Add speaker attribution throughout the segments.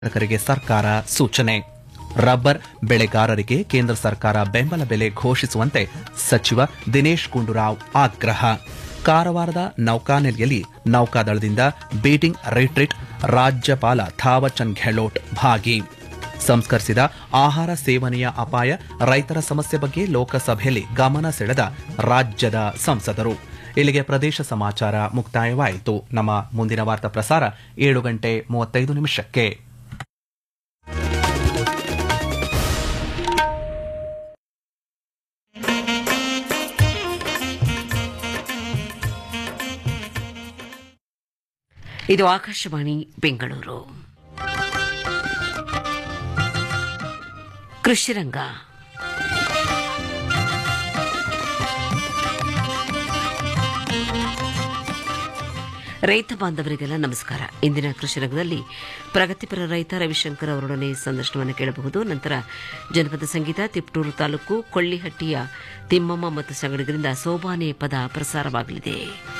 Speaker 1: ಕೃಷಿಕರಿಗೆ ಸರ್ಕಾರ ಸೂಚನೆ ರಬ್ಬರ್ ಬೆಳೆಗಾರರಿಗೆ ಕೇಂದ್ರ ಸರ್ಕಾರ ಬೆಂಬಲ ಬೆಲೆ ಘೋಷಿಸುವಂತೆ ಸಚಿವ ದಿನೇಶ್ ಗುಂಡೂರಾವ್ ಆಗ್ರಹ ಕಾರವಾರದ ನೌಕಾನೆಲೆಯಲ್ಲಿ ನೌಕಾದಳದಿಂದ ಬೀಟಿಂಗ್ ರಿಟ್ರೀಟ್ ರಾಜ್ಯಪಾಲ ಥಾವರ್ಚಂದ್ ಗೆಹ್ಲೋಟ್ ಭಾಗಿ ಸಂಸ್ಕರಿಸಿದ ಆಹಾರ ಸೇವನೆಯ ಅಪಾಯ ರೈತರ ಸಮಸ್ಯೆ ಬಗ್ಗೆ ಲೋಕಸಭೆಯಲ್ಲಿ ಗಮನ ಸೆಳೆದ ರಾಜ್ಯದ ಸಂಸದರು ಇಲ್ಲಿಗೆ ಪ್ರದೇಶ ಸಮಾಚಾರ ಮುಕ್ತಾಯವಾಯಿತು ನಮ್ಮ ಮುಂದಿನ ವಾರ್ತಾ ಪ್ರಸಾರ ಏಳು ಗಂಟೆ ಮೂವತ್ತೈದು ನಿಮಿಷಕ್ಕೆ
Speaker 2: ಇದು ಆಕಾಶವಾಣಿ ಬೆಂಗಳೂರು ಕೃಷಿರಂಗ ರೈತ ಬಾಂಧವರಿಗೆಲ್ಲ ನಮಸ್ಕಾರ ಇಂದಿನ ಕೃಷಿರಂಗದಲ್ಲಿ ಪ್ರಗತಿಪರ ರೈತ ರವಿಶಂಕರ್ ಅವರೊಡನೆ ಸಂದರ್ಶನವನ್ನು ಕೇಳಬಹುದು ನಂತರ ಜನಪದ ಸಂಗೀತ ತಿಪ್ಟೂರು ತಾಲೂಕು ಕೊಳ್ಳಿಹಟ್ಟಿಯ ತಿಮ್ಮಮ್ಮ ಮತ್ತು ಸಂಗಡಿಗರಿಂದ ಸೋಬಾನೆ ಪದ ಪ್ರಸಾರವಾಗಲಿದೆ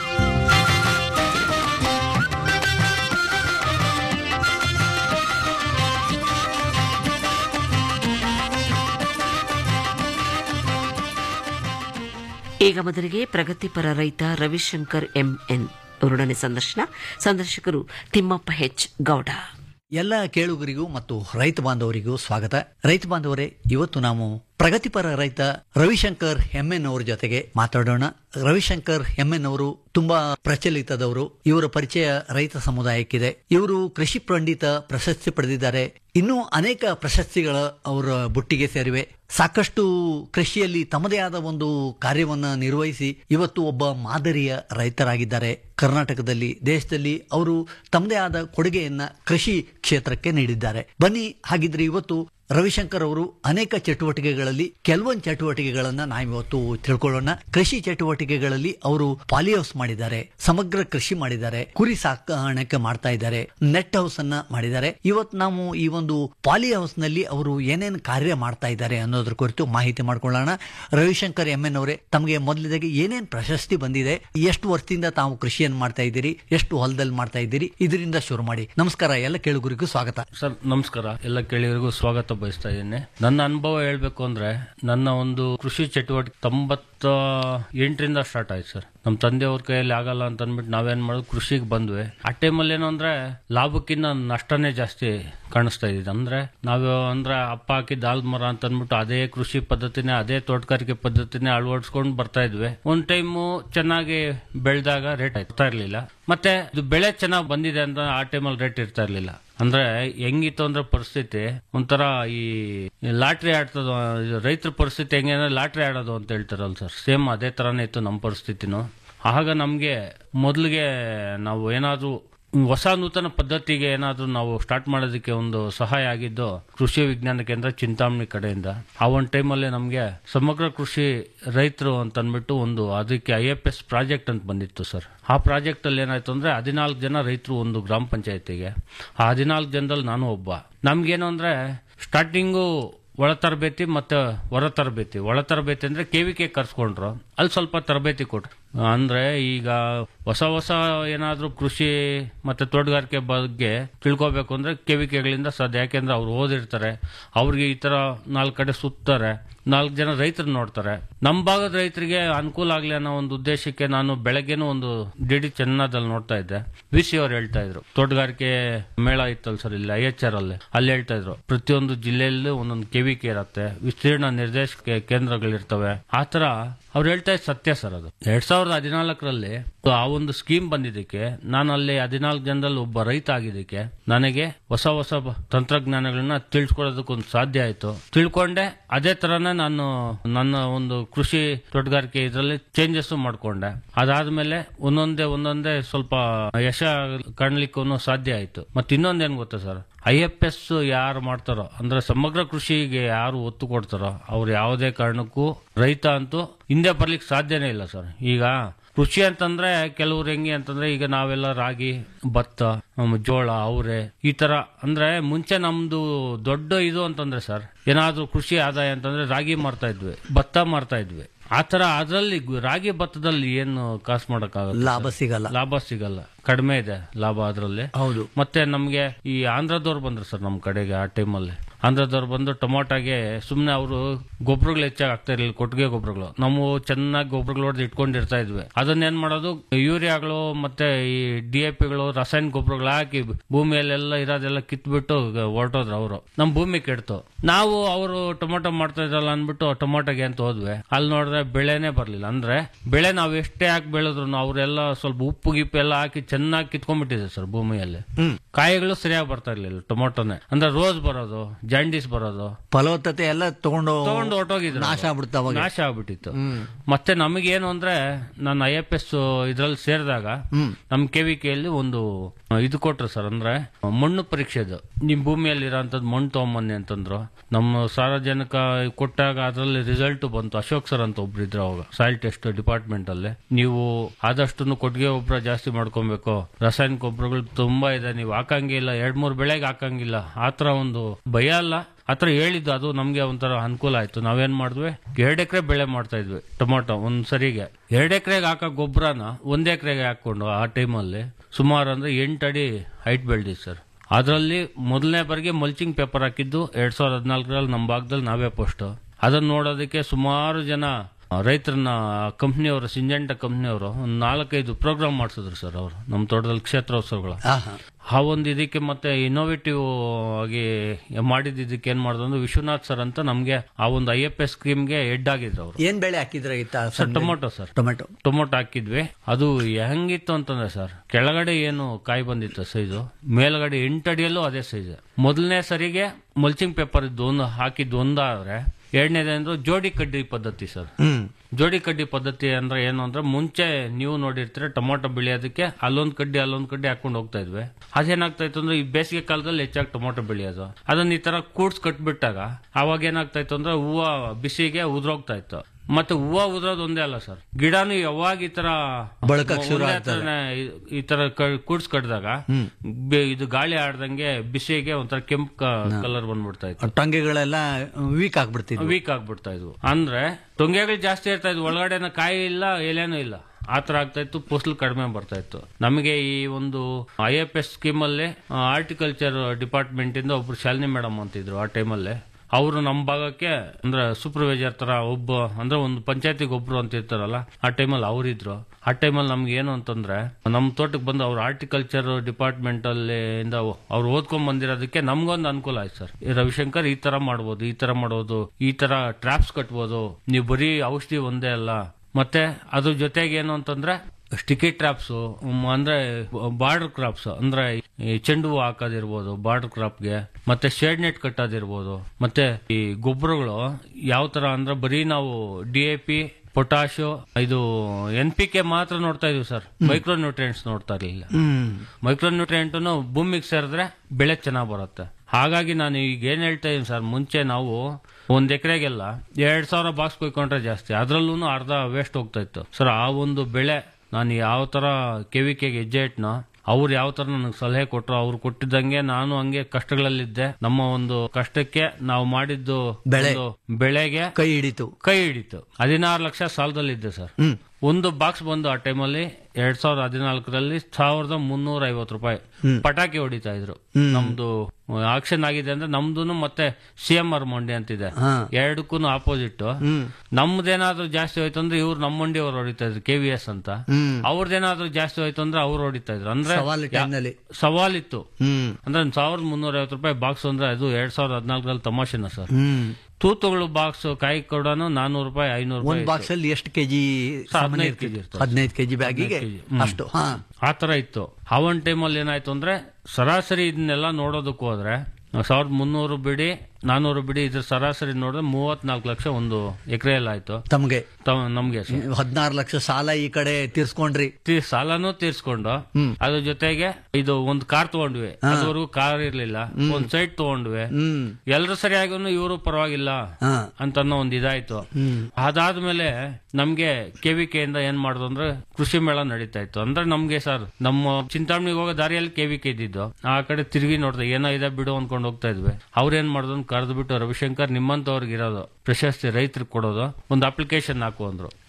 Speaker 2: ಈಗ ಮೊದಲಿಗೆ ಪ್ರಗತಿಪರ ರೈತ ರವಿಶಂಕರ್ ಎಂಎನ್ ಅವರೊಡನೆ ಸಂದರ್ಶನ ಸಂದರ್ಶಕರು ತಿಮ್ಮಪ್ಪ ಹೆಚ್ ಗೌಡ
Speaker 3: ಎಲ್ಲ ಕೇಳುಗರಿಗೂ ಮತ್ತು ರೈತ ಬಾಂಧವರಿಗೂ ಸ್ವಾಗತ ರೈತ ಬಾಂಧವರೇ ಇವತ್ತು ನಾವು ಪ್ರಗತಿಪರ ರೈತ ರವಿಶಂಕರ್ ಎನ್ ಅವರ ಜೊತೆಗೆ ಮಾತಾಡೋಣ ರವಿಶಂಕರ್ ಎನ್ ಅವರು ತುಂಬಾ ಪ್ರಚಲಿತದವರು ಇವರ ಪರಿಚಯ ರೈತ ಸಮುದಾಯಕ್ಕಿದೆ ಇವರು ಕೃಷಿ ಪಂಡಿತ ಪ್ರಶಸ್ತಿ ಪಡೆದಿದ್ದಾರೆ ಇನ್ನೂ ಅನೇಕ ಪ್ರಶಸ್ತಿಗಳ ಅವರ ಬುಟ್ಟಿಗೆ ಸೇರಿವೆ ಸಾಕಷ್ಟು ಕೃಷಿಯಲ್ಲಿ ತಮ್ಮದೇ ಆದ ಒಂದು ಕಾರ್ಯವನ್ನ ನಿರ್ವಹಿಸಿ ಇವತ್ತು ಒಬ್ಬ ಮಾದರಿಯ ರೈತರಾಗಿದ್ದಾರೆ ಕರ್ನಾಟಕದಲ್ಲಿ ದೇಶದಲ್ಲಿ ಅವರು ತಮ್ಮದೇ ಆದ ಕೊಡುಗೆಯನ್ನ ಕೃಷಿ ಕ್ಷೇತ್ರಕ್ಕೆ ನೀಡಿದ್ದಾರೆ ಬನ್ನಿ ಹಾಗಿದ್ರೆ ಇವತ್ತು ರವಿಶಂಕರ್ ಅವರು ಅನೇಕ ಚಟುವಟಿಕೆಗಳಲ್ಲಿ ಕೆಲವೊಂದು ಚಟುವಟಿಕೆಗಳನ್ನ ನಾವಿವತ್ತು ತಿಳ್ಕೊಳ್ಳೋಣ ಕೃಷಿ ಚಟುವಟಿಕೆಗಳಲ್ಲಿ ಅವರು ಪಾಲಿಹೌಸ್ ಮಾಡಿದ್ದಾರೆ ಸಮಗ್ರ ಕೃಷಿ ಮಾಡಿದ್ದಾರೆ ಕುರಿ ಸಾಕಾಣಿಕೆ ಮಾಡ್ತಾ ಇದ್ದಾರೆ ನೆಟ್ ಹೌಸ್ ಅನ್ನ ಮಾಡಿದ್ದಾರೆ ಇವತ್ತು ನಾವು ಈ ಒಂದು ಪಾಲಿ ಹೌಸ್ ನಲ್ಲಿ ಅವರು ಏನೇನು ಕಾರ್ಯ ಮಾಡ್ತಾ ಇದ್ದಾರೆ ಅನ್ನೋದ್ರ ಕುರಿತು ಮಾಹಿತಿ ಮಾಡ್ಕೊಳ್ಳೋಣ ರವಿಶಂಕರ್ ಎಂ ಎನ್ ಅವರೇ ತಮಗೆ ಮೊದಲಿದಾಗಿ ಏನೇನ್ ಪ್ರಶಸ್ತಿ ಬಂದಿದೆ ಎಷ್ಟು ವರ್ಷದಿಂದ ತಾವು ಕೃಷಿಯನ್ನು ಮಾಡ್ತಾ ಇದ್ದೀರಿ ಎಷ್ಟು ಹೊಲದಲ್ಲಿ ಮಾಡ್ತಾ ಇದ್ದೀರಿ ಇದರಿಂದ ಶುರು ಮಾಡಿ ನಮಸ್ಕಾರ ಎಲ್ಲ ಕೇಳುಗರಿಗೂ ಸ್ವಾಗತ
Speaker 4: ಸರ್ ನಮಸ್ಕಾರ ಎಲ್ಲ ಕೇಳಿಗರಿಗೂ ಸ್ವಾಗತ ಬಯಸ್ತಾ ಇದ್ದೀನಿ ನನ್ನ ಅನುಭವ ಹೇಳ್ಬೇಕು ಅಂದ್ರೆ ನನ್ನ ಒಂದು ಕೃಷಿ ಚಟುವಟಿಕೆ ತೊಂಬತ್ತ ಎಂಟರಿಂದ ಸ್ಟಾರ್ಟ್ ಆಯ್ತು ಸರ್ ನಮ್ಮ ತಂದೆಯವ್ರ ಕೈಯಲ್ಲಿ ಆಗಲ್ಲ ಅಂತ ಅಂದ್ಬಿಟ್ಟು ನಾವೇನ್ ಮಾಡೋದು ಕೃಷಿಗೆ ಬಂದ್ವಿ ಆ ಟೈಮಲ್ಲಿ ಏನು ಅಂದ್ರೆ ಲಾಭಕ್ಕಿಂತ ನಷ್ಟನೇ ಜಾಸ್ತಿ ಕಾಣಿಸ್ತಾ ಇದ್ದಿದ್ದು ಅಂದ್ರೆ ನಾವು ಅಂದ್ರೆ ಅಪ್ಪ ಹಾಕಿದ ಆಲ್ ಮರ ಅಂತ ಅಂದ್ಬಿಟ್ಟು ಅದೇ ಕೃಷಿ ಪದ್ಧತಿನೇ ಅದೇ ತೋಟಗಾರಿಕೆ ಪದ್ಧತಿನೇ ಅಳವಡಿಸ್ಕೊಂಡು ಬರ್ತಾ ಇದ್ವಿ ಒಂದ್ ಟೈಮು ಚೆನ್ನಾಗಿ ಬೆಳೆದಾಗ ರೇಟ್ ಆಗ್ತಾ ಇರ್ಲಿಲ್ಲ ಮತ್ತೆ ಇದು ಬೆಳೆ ಚೆನ್ನಾಗಿ ಬಂದಿದೆ ಅಂತ ಆ ಟೈಮಲ್ಲಿ ರೇಟ್ ಇರ್ತಾ ಇರ್ಲಿಲ್ಲ ಅಂದ್ರೆ ಹೆಂಗಿತ್ತು ಅಂದ್ರೆ ಪರಿಸ್ಥಿತಿ ಒಂಥರ ಈ ಲಾಟ್ರಿ ಆಡ್ತದ ರೈತರ ಪರಿಸ್ಥಿತಿ ಹೆಂಗೆ ಅಂದ್ರೆ ಲಾಟ್ರಿ ಆಡೋದು ಅಂತ ಹೇಳ್ತಾರಲ್ಲ ಸರ್ ಸೇಮ್ ಅದೇ ತರಾನೇ ಇತ್ತು ನಮ್ಮ ಪರಿಸ್ಥಿತಿನೂ ಆಗ ನಮ್ಗೆ ಮೊದಲಿಗೆ ನಾವು ಏನಾದ್ರೂ ಹೊಸ ನೂತನ ಪದ್ಧತಿಗೆ ಏನಾದ್ರೂ ನಾವು ಸ್ಟಾರ್ಟ್ ಮಾಡೋದಕ್ಕೆ ಒಂದು ಸಹಾಯ ಆಗಿದ್ದು ಕೃಷಿ ವಿಜ್ಞಾನ ಕೇಂದ್ರ ಚಿಂತಾಮಣಿ ಕಡೆಯಿಂದ ಆ ಒಂದು ಟೈಮಲ್ಲಿ ನಮಗೆ ಸಮಗ್ರ ಕೃಷಿ ರೈತರು ಅಂತ ಅಂದ್ಬಿಟ್ಟು ಒಂದು ಅದಕ್ಕೆ ಐ ಎಫ್ ಎಸ್ ಪ್ರಾಜೆಕ್ಟ್ ಅಂತ ಬಂದಿತ್ತು ಸರ್ ಆ ಪ್ರಾಜೆಕ್ಟ್ ಅಲ್ಲಿ ಏನಾಯ್ತು ಅಂದ್ರೆ ಹದಿನಾಲ್ಕು ಜನ ರೈತರು ಒಂದು ಗ್ರಾಮ ಪಂಚಾಯತಿಗೆ ಆ ಹದಿನಾಲ್ಕು ಜನದಲ್ಲಿ ನಾನು ಒಬ್ಬ ನಮ್ಗೇನು ಅಂದ್ರೆ ಸ್ಟಾರ್ಟಿಂಗು ಒಳ ತರಬೇತಿ ಮತ್ತೆ ಹೊರ ತರಬೇತಿ ಒಳ ತರಬೇತಿ ಅಂದ್ರೆ ಕೆವಿಕೆ ಕರ್ಸ್ಕೊಂಡ್ರು ಅಲ್ಲಿ ಸ್ವಲ್ಪ ತರಬೇತಿ ಕೊಟ್ರು ಅಂದ್ರೆ ಈಗ ಹೊಸ ಹೊಸ ಏನಾದ್ರೂ ಕೃಷಿ ಮತ್ತೆ ತೋಟಗಾರಿಕೆ ಬಗ್ಗೆ ತಿಳ್ಕೊಬೇಕು ಅಂದ್ರೆ ಕೆವಿಕೆಗಳಿಂದ ಸಾಧ್ಯ ಯಾಕೆಂದ್ರೆ ಅವ್ರು ಓದಿರ್ತಾರೆ ಅವ್ರಿಗೆ ಈ ತರ ನಾಲ್ಕು ಕಡೆ ಸುತ್ತಾರೆ ನಾಲ್ಕು ಜನ ರೈತರು ನೋಡ್ತಾರೆ ನಮ್ಮ ಭಾಗದ ರೈತರಿಗೆ ಅನುಕೂಲ ಆಗ್ಲಿ ಅನ್ನೋ ಒಂದು ಉದ್ದೇಶಕ್ಕೆ ನಾನು ಬೆಳಗ್ಗೆನೂ ಒಂದು ಡಿ ಡಿ ಚೆನ್ನದಲ್ಲಿ ನೋಡ್ತಾ ಇದ್ದೆ ವಿ ಸಿ ಅವ್ರು ಹೇಳ್ತಾ ಇದ್ರು ತೋಟಗಾರಿಕೆ ಮೇಳ ಇತ್ತಲ್ಲ ಸರ್ ಇಲ್ಲಿ ಐ ಎಚ್ ಆರ್ ಅಲ್ಲಿ ಅಲ್ಲಿ ಹೇಳ್ತಾ ಇದ್ರು ಪ್ರತಿಯೊಂದು ಜಿಲ್ಲೆಯಲ್ಲೂ ಒಂದೊಂದು ಕೆವಿಕೆ ಇರತ್ತೆ ವಿಸ್ತೀರ್ಣ ನಿರ್ದೇಶಕ ಕೇಂದ್ರಗಳಿರ್ತವೆ ಆ ತರ ಅವ್ರು ಹೇಳ್ತಾ ಇದ್ ಸತ್ಯ ಸರ್ ಅದು ಎರಡ್ ಸಾವಿರದ ಹದಿನಾಲ್ಕರಲ್ಲಿ ಆ ಒಂದು ಸ್ಕೀಮ್ ಬಂದಿದ್ದಕ್ಕೆ ನಾನು ಅಲ್ಲಿ ಹದಿನಾಲ್ಕು ಜನದಲ್ಲಿ ಒಬ್ಬ ರೈತ ಆಗಿದ್ದಕ್ಕೆ ನನಗೆ ಹೊಸ ಹೊಸ ಬ- ತಂತ್ರಜ್ಞಾನಗಳನ್ನ ತಿಳ್ಸ್ಕೊಡೋದಕ್ಕೊಂದು ಸಾಧ್ಯ ಆಯ್ತು ತಿಳ್ಕೊಂಡೆ ಅದೇ ತರನೇ ನಾನು ನನ್ನ ಒಂದು ಕೃಷಿ ತೋಟಗಾರಿಕೆ ಇದರಲ್ಲಿ ಚೇಂಜಸ್ ಮಾಡ್ಕೊಂಡೆ ಅದಾದ್ಮೇಲೆ ಒಂದೊಂದೇ ಒಂದೊಂದೇ ಸ್ವಲ್ಪ ಯಶ ಕಾಣ್ಲಿಕ್ಕೂ ಸಾಧ್ಯ ಆಯ್ತು ಮತ್ತೆ ಇನ್ನೊಂದೇನ್ ಗೊತ್ತಾ ಸರ್ ಐ ಎಫ್ ಎಸ್ ಯಾರು ಮಾಡ್ತಾರೋ ಅಂದ್ರೆ ಸಮಗ್ರ ಕೃಷಿಗೆ ಯಾರು ಒತ್ತು ಕೊಡ್ತಾರೋ ಅವ್ರು ಯಾವುದೇ ಕಾರಣಕ್ಕೂ ರೈತ ಅಂತೂ ಹಿಂದೆ ಬರ್ಲಿಕ್ಕೆ ಸಾಧ್ಯನೇ ಇಲ್ಲ ಸರ್ ಈಗ ಕೃಷಿ ಅಂತಂದ್ರೆ ಕೆಲವ್ರು ಹೆಂಗೆ ಅಂತಂದ್ರೆ ಈಗ ನಾವೆಲ್ಲ ರಾಗಿ ಭತ್ತ ಆಮ್, ಜೋಳ ಅವರೆ ಈ ತರ ಅಂದ್ರೆ ಮುಂಚೆ ನಮ್ದು ದೊಡ್ಡ ಇದು ಅಂತಂದ್ರೆ ಸರ್ ಏನಾದ್ರೂ ಕೃಷಿ ಆದಾಯ ಅಂತಂದ್ರೆ ರಾಗಿ ಮಾರ್ತಾ ಇದ್ವಿ ಭತ್ತ ಮಾರ್ತಾ ಇದ್ವಿ ಆತರ ಅದರಲ್ಲಿ ರಾಗಿ ಭತ್ತದಲ್ಲಿ ಏನು ಕಾಸು ಮಾಡಕ್ಕಾಗಲ್ಲ
Speaker 3: ಲಾಭ ಸಿಗಲ್ಲ
Speaker 4: ಲಾಭ ಸಿಗಲ್ಲ ಕಡಿಮೆ ಇದೆ ಲಾಭ ಅದರಲ್ಲಿ
Speaker 3: ಹೌದು
Speaker 4: ಮತ್ತೆ ನಮ್ಗೆ ಈ ಆಂಧ್ರದವ್ರು ಬಂದ್ರು ಸರ್ ನಮ್ ಕಡೆಗೆ ಆ ಟೈಮಲ್ಲಿ ಆಂಧ್ರದವ್ರು ಬಂದು ಟೊಮೊಟೊಗೆ ಸುಮ್ನೆ ಅವರು ಗೊಬ್ಬರಗಳು ಹೆಚ್ಚಾಗಿ ಆಗ್ತಾ ಇರಲಿಲ್ಲ ಕೊಟ್ಟಿಗೆ ಗೊಬ್ಬರಗಳು ನಾವು ಚೆನ್ನಾಗಿ ಗೊಬ್ಬರಗಳು ಹೊಡೆದು ಇಟ್ಕೊಂಡಿರ್ತಾ ಇದ್ವಿ ಅದನ್ನ ಏನ್ ಮಾಡೋದು ಯೂರಿಯಾಗಳು ಮತ್ತೆ ಈ ಡಿ ಎ ಪಿಗಳು ರಾಸಾಯನಿಕ ಗೊಬ್ಬರಗಳು ಹಾಕಿ ಭೂಮಿಯಲ್ಲೆಲ್ಲ ಇರೋದೆಲ್ಲ ಕಿತ್ಬಿಟ್ಟು ಹೊರಟೋದ್ರು ಅವರು ನಮ್ ಭೂಮಿ ಕೆಡ್ತು ನಾವು ಅವರು ಟೊಮೊಟೊ ಮಾಡ್ತಾ ಇದ್ರಲ್ಲ ಅನ್ಬಿಟ್ಟು ಟೊಮೊಟೊಗೆ ಅಂತ ಹೋದ್ವಿ ಅಲ್ಲಿ ನೋಡಿದ್ರೆ ಬೆಳೆನೇ ಬರ್ಲಿಲ್ಲ ಅಂದ್ರೆ ಬೆಳೆ ನಾವು ಎಷ್ಟೇ ಹಾಕಿ ಬೆಳೆದ್ರು ಅವರೆಲ್ಲ ಸ್ವಲ್ಪ ಉಪ್ಪು ಗಿಪ್ಪು ಎಲ್ಲ ಹಾಕಿ ಚೆನ್ನಾಗಿ ಕಿತ್ಕೊಂಡ್ಬಿಟ್ಟಿದೆ ಸರ್ ಭೂಮಿಯಲ್ಲಿ ಕಾಯಿಗಳು ಸರಿಯಾಗಿ ಬರ್ತಾ ಇರ್ಲಿಲ್ಲ ಟೊಮೊಟೊನೆ ಅಂದ್ರೆ ರೋಸ್ ಬರೋದು ಜಾಂಡೀಸ್ ಬರೋದು
Speaker 3: ಫಲವತ್ತತೆ ಎಲ್ಲ ತಗೊಂಡು
Speaker 4: ತಗೊಂಡು ಹೊಟ್ಟೋಗಿದ್ರು
Speaker 3: ನಾಶ ಆಗ್ಬಿಡ್ತು ಅವಾಗ
Speaker 4: ನಾಶ ಆಗ್ಬಿಟ್ಟಿತ್ತು ಮತ್ತೆ ನಮಗೇನು ಅಂದ್ರೆ ನಾನು ಐ ಎಫ್ ಎಸ್ ಇದ್ರಲ್ಲಿ ಸೇರಿದಾಗ ನಮ್ ಕೆ ವಿ ಕೆಯಲ್ಲಿ ಒಂದು ಇದು ಕೊಟ್ರು ಸರ್ ಅಂದ್ರೆ ಮಣ್ಣು ಪರೀಕ್ಷೆದು ನಿಮ್ ಭೂಮಿಯಲ್ಲಿ ಇರೋಂಥದ್ದು ಮಣ್ಣು ತಗೊಂಬನ್ನಿ ಅಂತಂದ್ರು ನಮ್ಮ ಸಾರ್ವಜನಿಕ ಕೊಟ್ಟಾಗ ಅದರಲ್ಲಿ ರಿಸಲ್ಟ್ ಬಂತು ಅಶೋಕ್ ಸರ್ ಅಂತ ಒಬ್ರು ಇದ್ರು ಅವಾಗ ಸಾಯಿಲ್ ಟೆಸ್ಟ್ ಡಿಪಾರ್ಟ್ಮೆಂಟ್ ಅಲ್ಲಿ ನೀವು ಆದಷ್ಟು ಕೊಟ್ಟಿಗೆ ಗೊಬ್ಬರ ಜಾಸ್ತಿ ಮಾಡ್ಕೊಬೇಕು ರಾಸಾಯನಿಕ ಗೊಬ್ಬರಗಳು ತುಂಬಾ ಇದೆ ನೀವು ಹಾಕಂಗಿಲ್ಲ ಎರಡ್ ಮೂರ್ ಬೆಳೆಗೆ ಹಾಕಂಗಿಲ್ಲ ಆತರ ಒಂದು ಭಯ ಅಲ್ಲ ಆತರ ಹೇಳಿದ್ದು ಅದು ನಮ್ಗೆ ಒಂಥರ ಅನುಕೂಲ ಆಯ್ತು ನಾವೇನ್ ಮಾಡಿದ್ವಿ ಎರಡ್ ಎಕರೆ ಬೆಳೆ ಮಾಡ್ತಾ ಇದ್ವಿ ಟೊಮೊಟೊ ಒಂದ್ ಸರಿಗೆ ಎರಡ್ ಎಕರೆಗೆ ಹಾಕೋ ಗೊಬ್ಬರನ ಒಂದ್ ಎಕರೆಗೆ ಹಾಕೊಂಡು ಆ ಟೈಮಲ್ಲಿ ಸುಮಾರು ಅಂದ್ರೆ ಎಂಟು ಅಡಿ ಹೈಟ್ ಬೆಳೆದಿತ್ತು ಸರ್ ಅದರಲ್ಲಿ ಮೊದಲನೇ ಬಾರಿಗೆ ಮಲ್ಚಿಂಗ್ ಪೇಪರ್ ಹಾಕಿದ್ದು ಎರಡ್ ಸಾವಿರದ ಹದಿನಾಲ್ಕರಲ್ಲಿ ನಮ್ಮ ಭಾಗದಲ್ಲಿ ನಾವೇ ಪೋಸ್ಟ್ ಅದನ್ನ ನೋಡೋದಕ್ಕೆ ಸುಮಾರು ಜನ ರೈತರನ್ನ ಕಂಪ್ನಿಯವರು ಸಿಂಜೆಂಟ ಕಂಪ್ನಿಯವರು ಒಂದು ನಾಲ್ಕೈದು ಪ್ರೋಗ್ರಾಮ್ ಮಾಡಿಸಿದ್ರು ಸರ್ ಅವರು ನಮ್ಮ ತೋಟದಲ್ಲಿ ಕ್ಷೇತ್ರೋತ್ಸವಗಳು
Speaker 3: ಆಹಾ.
Speaker 4: ಆ ಒಂದು ಇದಕ್ಕೆ ಮತ್ತೆ ಇನೋವೇಟಿವ್ ಆಗಿ ಮಾಡಿದ ಇದಕ್ಕೆ ಏನ್ ಮಾಡಿದ್ರು ಅಂದ್ರೆ ವಿಶ್ವನಾಥ್ ಸರ್ ಅಂತ ನಮ್ಗೆ ಆ ಒಂದು ಐ ಎಫ್ ಎಸ್ ಸ್ಕೀಮ್ಗೆ ಹೆಡ್ ಆಗಿದ್ರು ಅವರು
Speaker 3: ಏನ್ ಬೆಳೆ ಹಾಕಿದ್ರೆ
Speaker 4: sir tomato sir
Speaker 3: tomato
Speaker 4: tomato ಹಾಕಿದ್ವಿ ಅದು ಹೆಂಗಿತ್ತು ಅಂತಂದ್ರೆ ಸರ್ ಕೆಳಗಡೆ ಏನು ಕಾಯಿ ಬಂದಿತ್ತು ಸೈಜು ಮೇಲ್ಗಡೆ ಎಂಟಡಿಯಲ್ಲೂ ಅದೇ ಸೈಜ್ ಮೊದಲನೇ ಸರಿಗೆ ಮಲ್ಚಿಂಗ್ ಪೇಪರ್ ಇದ್ದು ಒಂದು ಹಾಕಿದ್ದು ಒಂದಾದ್ರೆ ಎರಡನೇದಂದ್ರೆ ಜೋಡಿ ಕಡ್ಡಿ ಪದ್ಧತಿ ಸರ್
Speaker 3: ಹ್ಮ್
Speaker 4: ಜೋಡಿ ಕಡ್ಡಿ ಪದ್ಧತಿ ಅಂದ್ರೆ ಏನು ಅಂದ್ರೆ ಮುಂಚೆ ನೀವು ನೋಡಿರ್ತೀರ ಟೊಮೊಟೊ ಬೆಳೆಯೋದಕ್ಕೆ ಅಲ್ಲೊಂದ್ ಕಡ್ಡಿ ಅಲ್ಲೊಂದ್ ಕಡ್ಡಿ ಹಾಕೊಂಡು ಹೋಗ್ತಾ ಇದ್ವಿ ಅದೇನಾಗ್ತಾ ಇತ್ತು ಅಂದ್ರೆ ಈ ಬೇಸಿಗೆ ಕಾಲದಲ್ಲಿ ಹೆಚ್ಚಾಗಿ ಟೊಮೊಟೊ ಬೆಳೆಯೋದು ಅದನ್ನ ಈ ತರ ಕೂಡ್ಸ್ ಕಟ್ಬಿಟ್ಟಾಗ ಅವಾಗ ಏನಾಗ್ತಾ ಇತ್ತು ಅಂದ್ರೆ ಹೂವು ಬಿಸಿಗೆ ಉದ್ರೋಗ್ತಾ ಇತ್ತು ಮತ್ತೆ ಹೂವು ಉದ್ರೋದು ಒಂದೇ ಅಲ್ಲ ಸರ್ ಗಿಡನು ಯಾವಾಗ ಈ ತರ
Speaker 3: ಬಳಕಕ್ ಶುರು
Speaker 4: ಒಂದೇ
Speaker 3: ಆಗ್ತದೆ.
Speaker 4: ಥರನೇ ಈ- ಈ ತರ ಕೂಡ್ಸ್ ಕಟ್ಟಿದಾಗ ಇದು ಗಾಳಿ ಆಡ್ದಂಗೆ ಬಿಸಿಗೆ ಒಂಥರ ಕೆಂಪು ಕಲರ್ ಬಂದ್ಬಿಡ್ತಾ ಇತ್ತು
Speaker 3: ಟೊಂಗೆಗಳೆಲ್ಲ ವೀಕ್ ಆಗ್ಬಿಡ್ತಿದ್ವು
Speaker 4: ವೀಕ್ ಆಗ್ಬಿಡ್ತಾ ಇದ್ವು ಅಂದ್ರೆ ಟೊಂಗೆಗಳು ಜಾಸ್ತಿ ಇರ್ತಾ ಇದ್ವು ಒಳಗಡೆನ ಕಾಯಿ ಇಲ್ಲ ಎಲೆನೂ ಇಲ್ಲ ಆತರ ಆಗ್ತಾ ಇತ್ತು ಫಸಲು ಕಡಿಮೆ ಬರ್ತಾ ಇತ್ತು ನಮಗೆ ಈ ಒಂದು ಐ ಎಫ್ ಎಸ್ ಸ್ಕೀಮ್ ಅಲ್ಲಿ ಆರ್ಟಿಕಲ್ಚರ್ ಡಿಪಾರ್ಟ್ಮೆಂಟ್ ಇಂದ ಒಬ್ರು ಶಾಲಿನಿ ಮೇಡಮ್ ಅಂತಿದ್ರು ಆ ಟೈಮಲ್ಲಿ ಅವರು ನಮ್ಮ ಭಾಗಕ್ಕೆ ಅಂದ್ರೆ ಸೂಪರ್ವೈಸರ್ ತರ ಒಬ್ಬ ಅಂದ್ರೆ ಒಂದು ಪಂಚಾಯತಿಗೆ ಒಬ್ರು ಅಂತ ಇರ್ತಾರಲ್ಲ ಆ ಟೈಮಲ್ಲಿ ಅವರಿದ್ರು ಆ ಟೈಮಲ್ಲಿ ನಮ್ಗೆ ಏನು ಅಂತಂದ್ರೆ ನಮ್ಮ ತೋಟಕ್ಕೆ ಬಂದು ಅವ್ರು ಆರ್ಟಿಕಲ್ಚರ್ ಡಿಪಾರ್ಟ್ಮೆಂಟ್ ಅಲ್ಲಿ ಇಂದ ಅವ್ರು ಓದ್ಕೊಂಡ್ ಬಂದಿರೋದಕ್ಕೆ ನಮ್ಗೊಂದು ಅನುಕೂಲ ಆಯ್ತು ಸರ್ ಈ ರವಿಶಂಕರ್ ಈ ತರ ಮಾಡ್ಬೋದು ಈ ತರ ಮಾಡೋದು ಈ ತರ ಟ್ರಾಪ್ಸ್ ಕಟ್ಬೋದು ನೀವು ಬರೀ ಔಷಧಿ ಒಂದೇ ಅಲ್ಲ ಮತ್ತೆ ಅದ್ರ ಜೊತೆಗೆ ಏನು ಅಂತಂದ್ರೆ ಸ್ಟಿಕಿ ಟ್ರಾಪ್ಸ್ ಅಂದ್ರೆ ಬಾರ್ಡರ್ ಕ್ರಾಪ್ಸ್ ಅಂದ್ರೆ ಈ ಚೆಂಡು ಹೂವು ಹಾಕೋದಿರ್ಬೋದು ಬಾರ್ಡರ್ ಕ್ರಾಪ್ಗೆ ಮತ್ತೆ ಶೇಡ್ ನೆಟ್ ಕಟ್ಟೋದಿರ್ಬೋದು ಮತ್ತೆ ಈ ಗೊಬ್ಬರಗಳು ಯಾವ ತರ ಅಂದ್ರೆ ಬರೀ ನಾವು ಡಿ ಎ ಪಿ ಪೊಟಾಶು ಇದು ಎನ್ ಪಿ ಕೆ ಮಾತ್ರ ನೋಡ್ತಾ ಇದೀವಿ ಸರ್ ಮೈಕ್ರೋ ನ್ಯೂಟ್ರಿಯೆಂಟ್ಸ್ ನೋಡ್ತಾ ಇರಲಿಲ್ಲ
Speaker 3: ಹ್ಮ್
Speaker 4: ಮೈಕ್ರೋ ನ್ಯೂಟ್ರಿಯೆಂಟ್ ಭೂಮಿಗೆ ಸೇರಿದ್ರೆ ಬೆಳೆ ಚೆನ್ನಾಗಿ ಬರುತ್ತೆ ಹಾಗಾಗಿ ನಾನು ಈಗ ಏನ್ ಹೇಳ್ತಾ ಇದೀನಿ ಸರ್ ಮುಂಚೆ ನಾವು ಒಂದ್ ಎಕರೆಗೆಲ್ಲ ಎರಡ್ ಸಾವಿರ ಬಾಕ್ಸ್ ಕೊಯ್ಕೊಂಡ್ರೆ ಜಾಸ್ತಿ ಅದ್ರಲ್ಲೂ ಅರ್ಧ ವೇಸ್ಟ್ ಹೋಗ್ತಾ ಇತ್ತು ಸರ್ ಆ ಒಂದು ಬೆಳೆ ನಾನು ಯಾವ ತರ ಕೆವಿಕೆಗೆ ಹೆಜ್ಜೆ ಇಟ್ನೋ ಅವ್ರು ಯಾವ ತರ ನನಗೆ ಸಲಹೆ ಕೊಟ್ರು ಅವ್ರು ಕೊಟ್ಟಿದ್ದಂಗೆ ನಾನು ಹಂಗೆ ಕಷ್ಟಗಳಲ್ಲಿದ್ದೆ ನಮ್ಮ ಒಂದು ಕಷ್ಟಕ್ಕೆ ನಾವು ಮಾಡಿದ್ದು
Speaker 3: ಬೆಳೆ.
Speaker 4: ಒಂದು ಬೆಳೆಗೆ
Speaker 3: ಕೈ ಹಿಡಿತು
Speaker 4: ಕೈ ಹಿಡಿತು ಹದಿನಾರು ಲಕ್ಷ ಸಾಲದಲ್ಲಿದ್ದೆ ಸರ್
Speaker 3: ಹ್ಮ್
Speaker 4: ಒಂದು ಬಾಕ್ಸ್ ಬಂದು ಆ ಟೈಮಲ್ಲಿ ಎರಡ್ ಸಾವಿರದ ಹದಿನಾಲ್ಕರಲ್ಲಿ ಸಾವಿರದ ಮುನ್ನೂರ ಐವತ್ತು ರೂಪಾಯಿ ಪಟಾಕಿ ಹೊಡಿತಾ ಇದ್ರು ನಮ್ದು ಆಕ್ಷನ್ ಆಗಿದೆ ಅಂದ್ರೆ ನಮ್ದು ಮತ್ತೆ ಸಿ ಎಂ ಆರ್ ಮಂಡಿ ಅಂತಿದೆ
Speaker 3: ಹಾ.
Speaker 4: ಎರಡಕ್ಕೂ ಆಪೋಸಿಟ್ ನಮ್ದೇನಾದ್ರೂ ಜಾಸ್ತಿ ಹೋಯ್ತು ಅಂದ್ರೆ ಇವ್ರು ನಮ್ಮ ಮಂಡಿ ಅವ್ರು ಹೊಡಿತಾ ಇದ್ರು ಕೆ ವಿ ಎಸ್ ಅಂತ
Speaker 3: ಹ್ಮ್
Speaker 4: ಅವ್ರದ್ದೇನಾದ್ರೂ ಜಾಸ್ತಿ ಹೋಯ್ತು ಅಂದ್ರೆ ಅವ್ರು ಹೊಡಿತಾ ಇದ್ರು ಅಂದ್ರೆ
Speaker 3: ಸವಾಲು
Speaker 4: ಯಾ-
Speaker 3: ಟೈಮ್ನಲ್ಲಿ.
Speaker 4: ಸವಾಲಿತ್ತು
Speaker 3: ಹ್ಮ್
Speaker 4: ಅಂದ್ರೆ ಸಾವಿರದ ಮುನ್ನೂರ ಐವತ್ತು ರೂಪಾಯಿ ಬಾಕ್ಸ್ ಅಂದ್ರೆ ಅದು ಎರಡ್ ಸಾವಿರದ ಹದಿನಾಲ್ಕರಲ್ಲಿ ತಮಾಷೆನ ಸರ್
Speaker 3: ಹ್ಮ್
Speaker 4: ತೂತುಗಳು ಬಾಕ್ಸ್ ಕಾಯಿ ಕೊಡೋನು ನಾನೂರು ರೂಪಾಯಿ ಐನೂರು
Speaker 3: ಒಂದ್
Speaker 4: ರೂಪಾಯಿ
Speaker 3: ಬಾಕ್ಸ್ ಅಲ್ಲಿ ಎಷ್ಟು ಕೆಜಿ
Speaker 4: ಹದಿನೈದು ಕೆಜಿ ಇರ್ತದೆ.
Speaker 3: ಹದಿನೈದು ಕೆಜಿ ಬ್ಯಾಗಿಗೆ
Speaker 4: ಕೆಜಿ. ಹ್ಮ್.
Speaker 3: ಅಷ್ಟು ಹಾ
Speaker 4: ಆ ತರ ಇತ್ತು ಆ ಒಂದು ಟೈಮಲ್ಲಿ ಏನಾಯ್ತು ಅಂದ್ರೆ ಸರಾಸರಿ ಇದನ್ನೆಲ್ಲ ನೋಡೋದಕ್ಕೆ ಹೋದ್ರೆ ಸಾವಿರದ ಮುನ್ನೂರು ಬಿಡಿ ನಾನೂರು ಬಿಡಿ ಇದ್ರ ಸರಾಸರಿ ನೋಡಿದ್ರೆ ಮೂವತ್ನಾಲ್ಕು ಲಕ್ಷ ಒಂದು ಎಕರೆಯಲ್ಲಿ ಆಯ್ತು
Speaker 3: ತಮ್ಗೆ
Speaker 4: ತ- ನಮ್ಗೆ ಸರ್.
Speaker 3: ಹದಿನಾರು ಲಕ್ಷ ಸಾಲ ಈ ಕಡೆ ತೀರ್ಸ್ಕೊಂಡ್ರಿ
Speaker 4: ತೀ- ಸಾಲನೂ ತೀರ್ಸ್ಕೊಂಡು ಅದ್ರ ಜೊತೆಗೆ ಇದು ಒಂದು ಕಾರ್ ತಗೊಂಡ್ವಿ ಅದುವರೆಗೂ ಕಾರ್ ಇರ್ಲಿಲ್ಲ ಒಂದ್ ಸೈಟ್ ತಗೊಂಡ್ವಿ
Speaker 3: ಹ್ಮ್
Speaker 4: ಎಲ್ರು ಸರಿಯಾಗೂ ಇವರು ಪರವಾಗಿಲ್ಲ
Speaker 3: ಹಾ
Speaker 4: ಅಂತನ್ನೋ ಒಂದ್ ಇದಾಯ್ತು
Speaker 3: ಹ್ಮ್
Speaker 4: ಅದಾದ್ಮೇಲೆ ನಮ್ಗೆ ಕೆವಿಕೆಯಿಂದ ಏನ್ ಮಾಡುದು ಅಂದ್ರೆ ಕೃಷಿ ಮೇಳ ನಡೀತಾ ಇತ್ತು ಅಂದ್ರೆ ನಮ್ಗೆ ಸರ್ ನಮ್ಮ ಚಿಂತಾಮಣಿಗೆ ಹೋಗೋ ದಾರಿಯಲ್ಲಿ ಕೆವಿಕೆ ಇದ್ದಿದ್ದು ಆ ಕಡೆ ತಿರುಗಿ ನೋಡ್ದೆ ಏನೋ ಇದೆ ಬಿಡು ಅನ್ಕೊಂಡು ಹೋಗ್ತಾ ಇದ್ವಿ ಅವ್ರೇನ್ ಮಾಡಿದ್ರು ಕರೆದು ಬಿಟ್ಟು ರವಿಶಂಕರ್ ನಿಮ್ಮಂತವ್ರಿಗೆ ಇರೋದು ಪ್ರಶಸ್ತಿ ರೈತರಿಗೆ ಕೊಡೋದು ಒಂದು ಅಪ್ಲಿಕೇಶನ್ ಹಾಕು ಅಂದ್ರು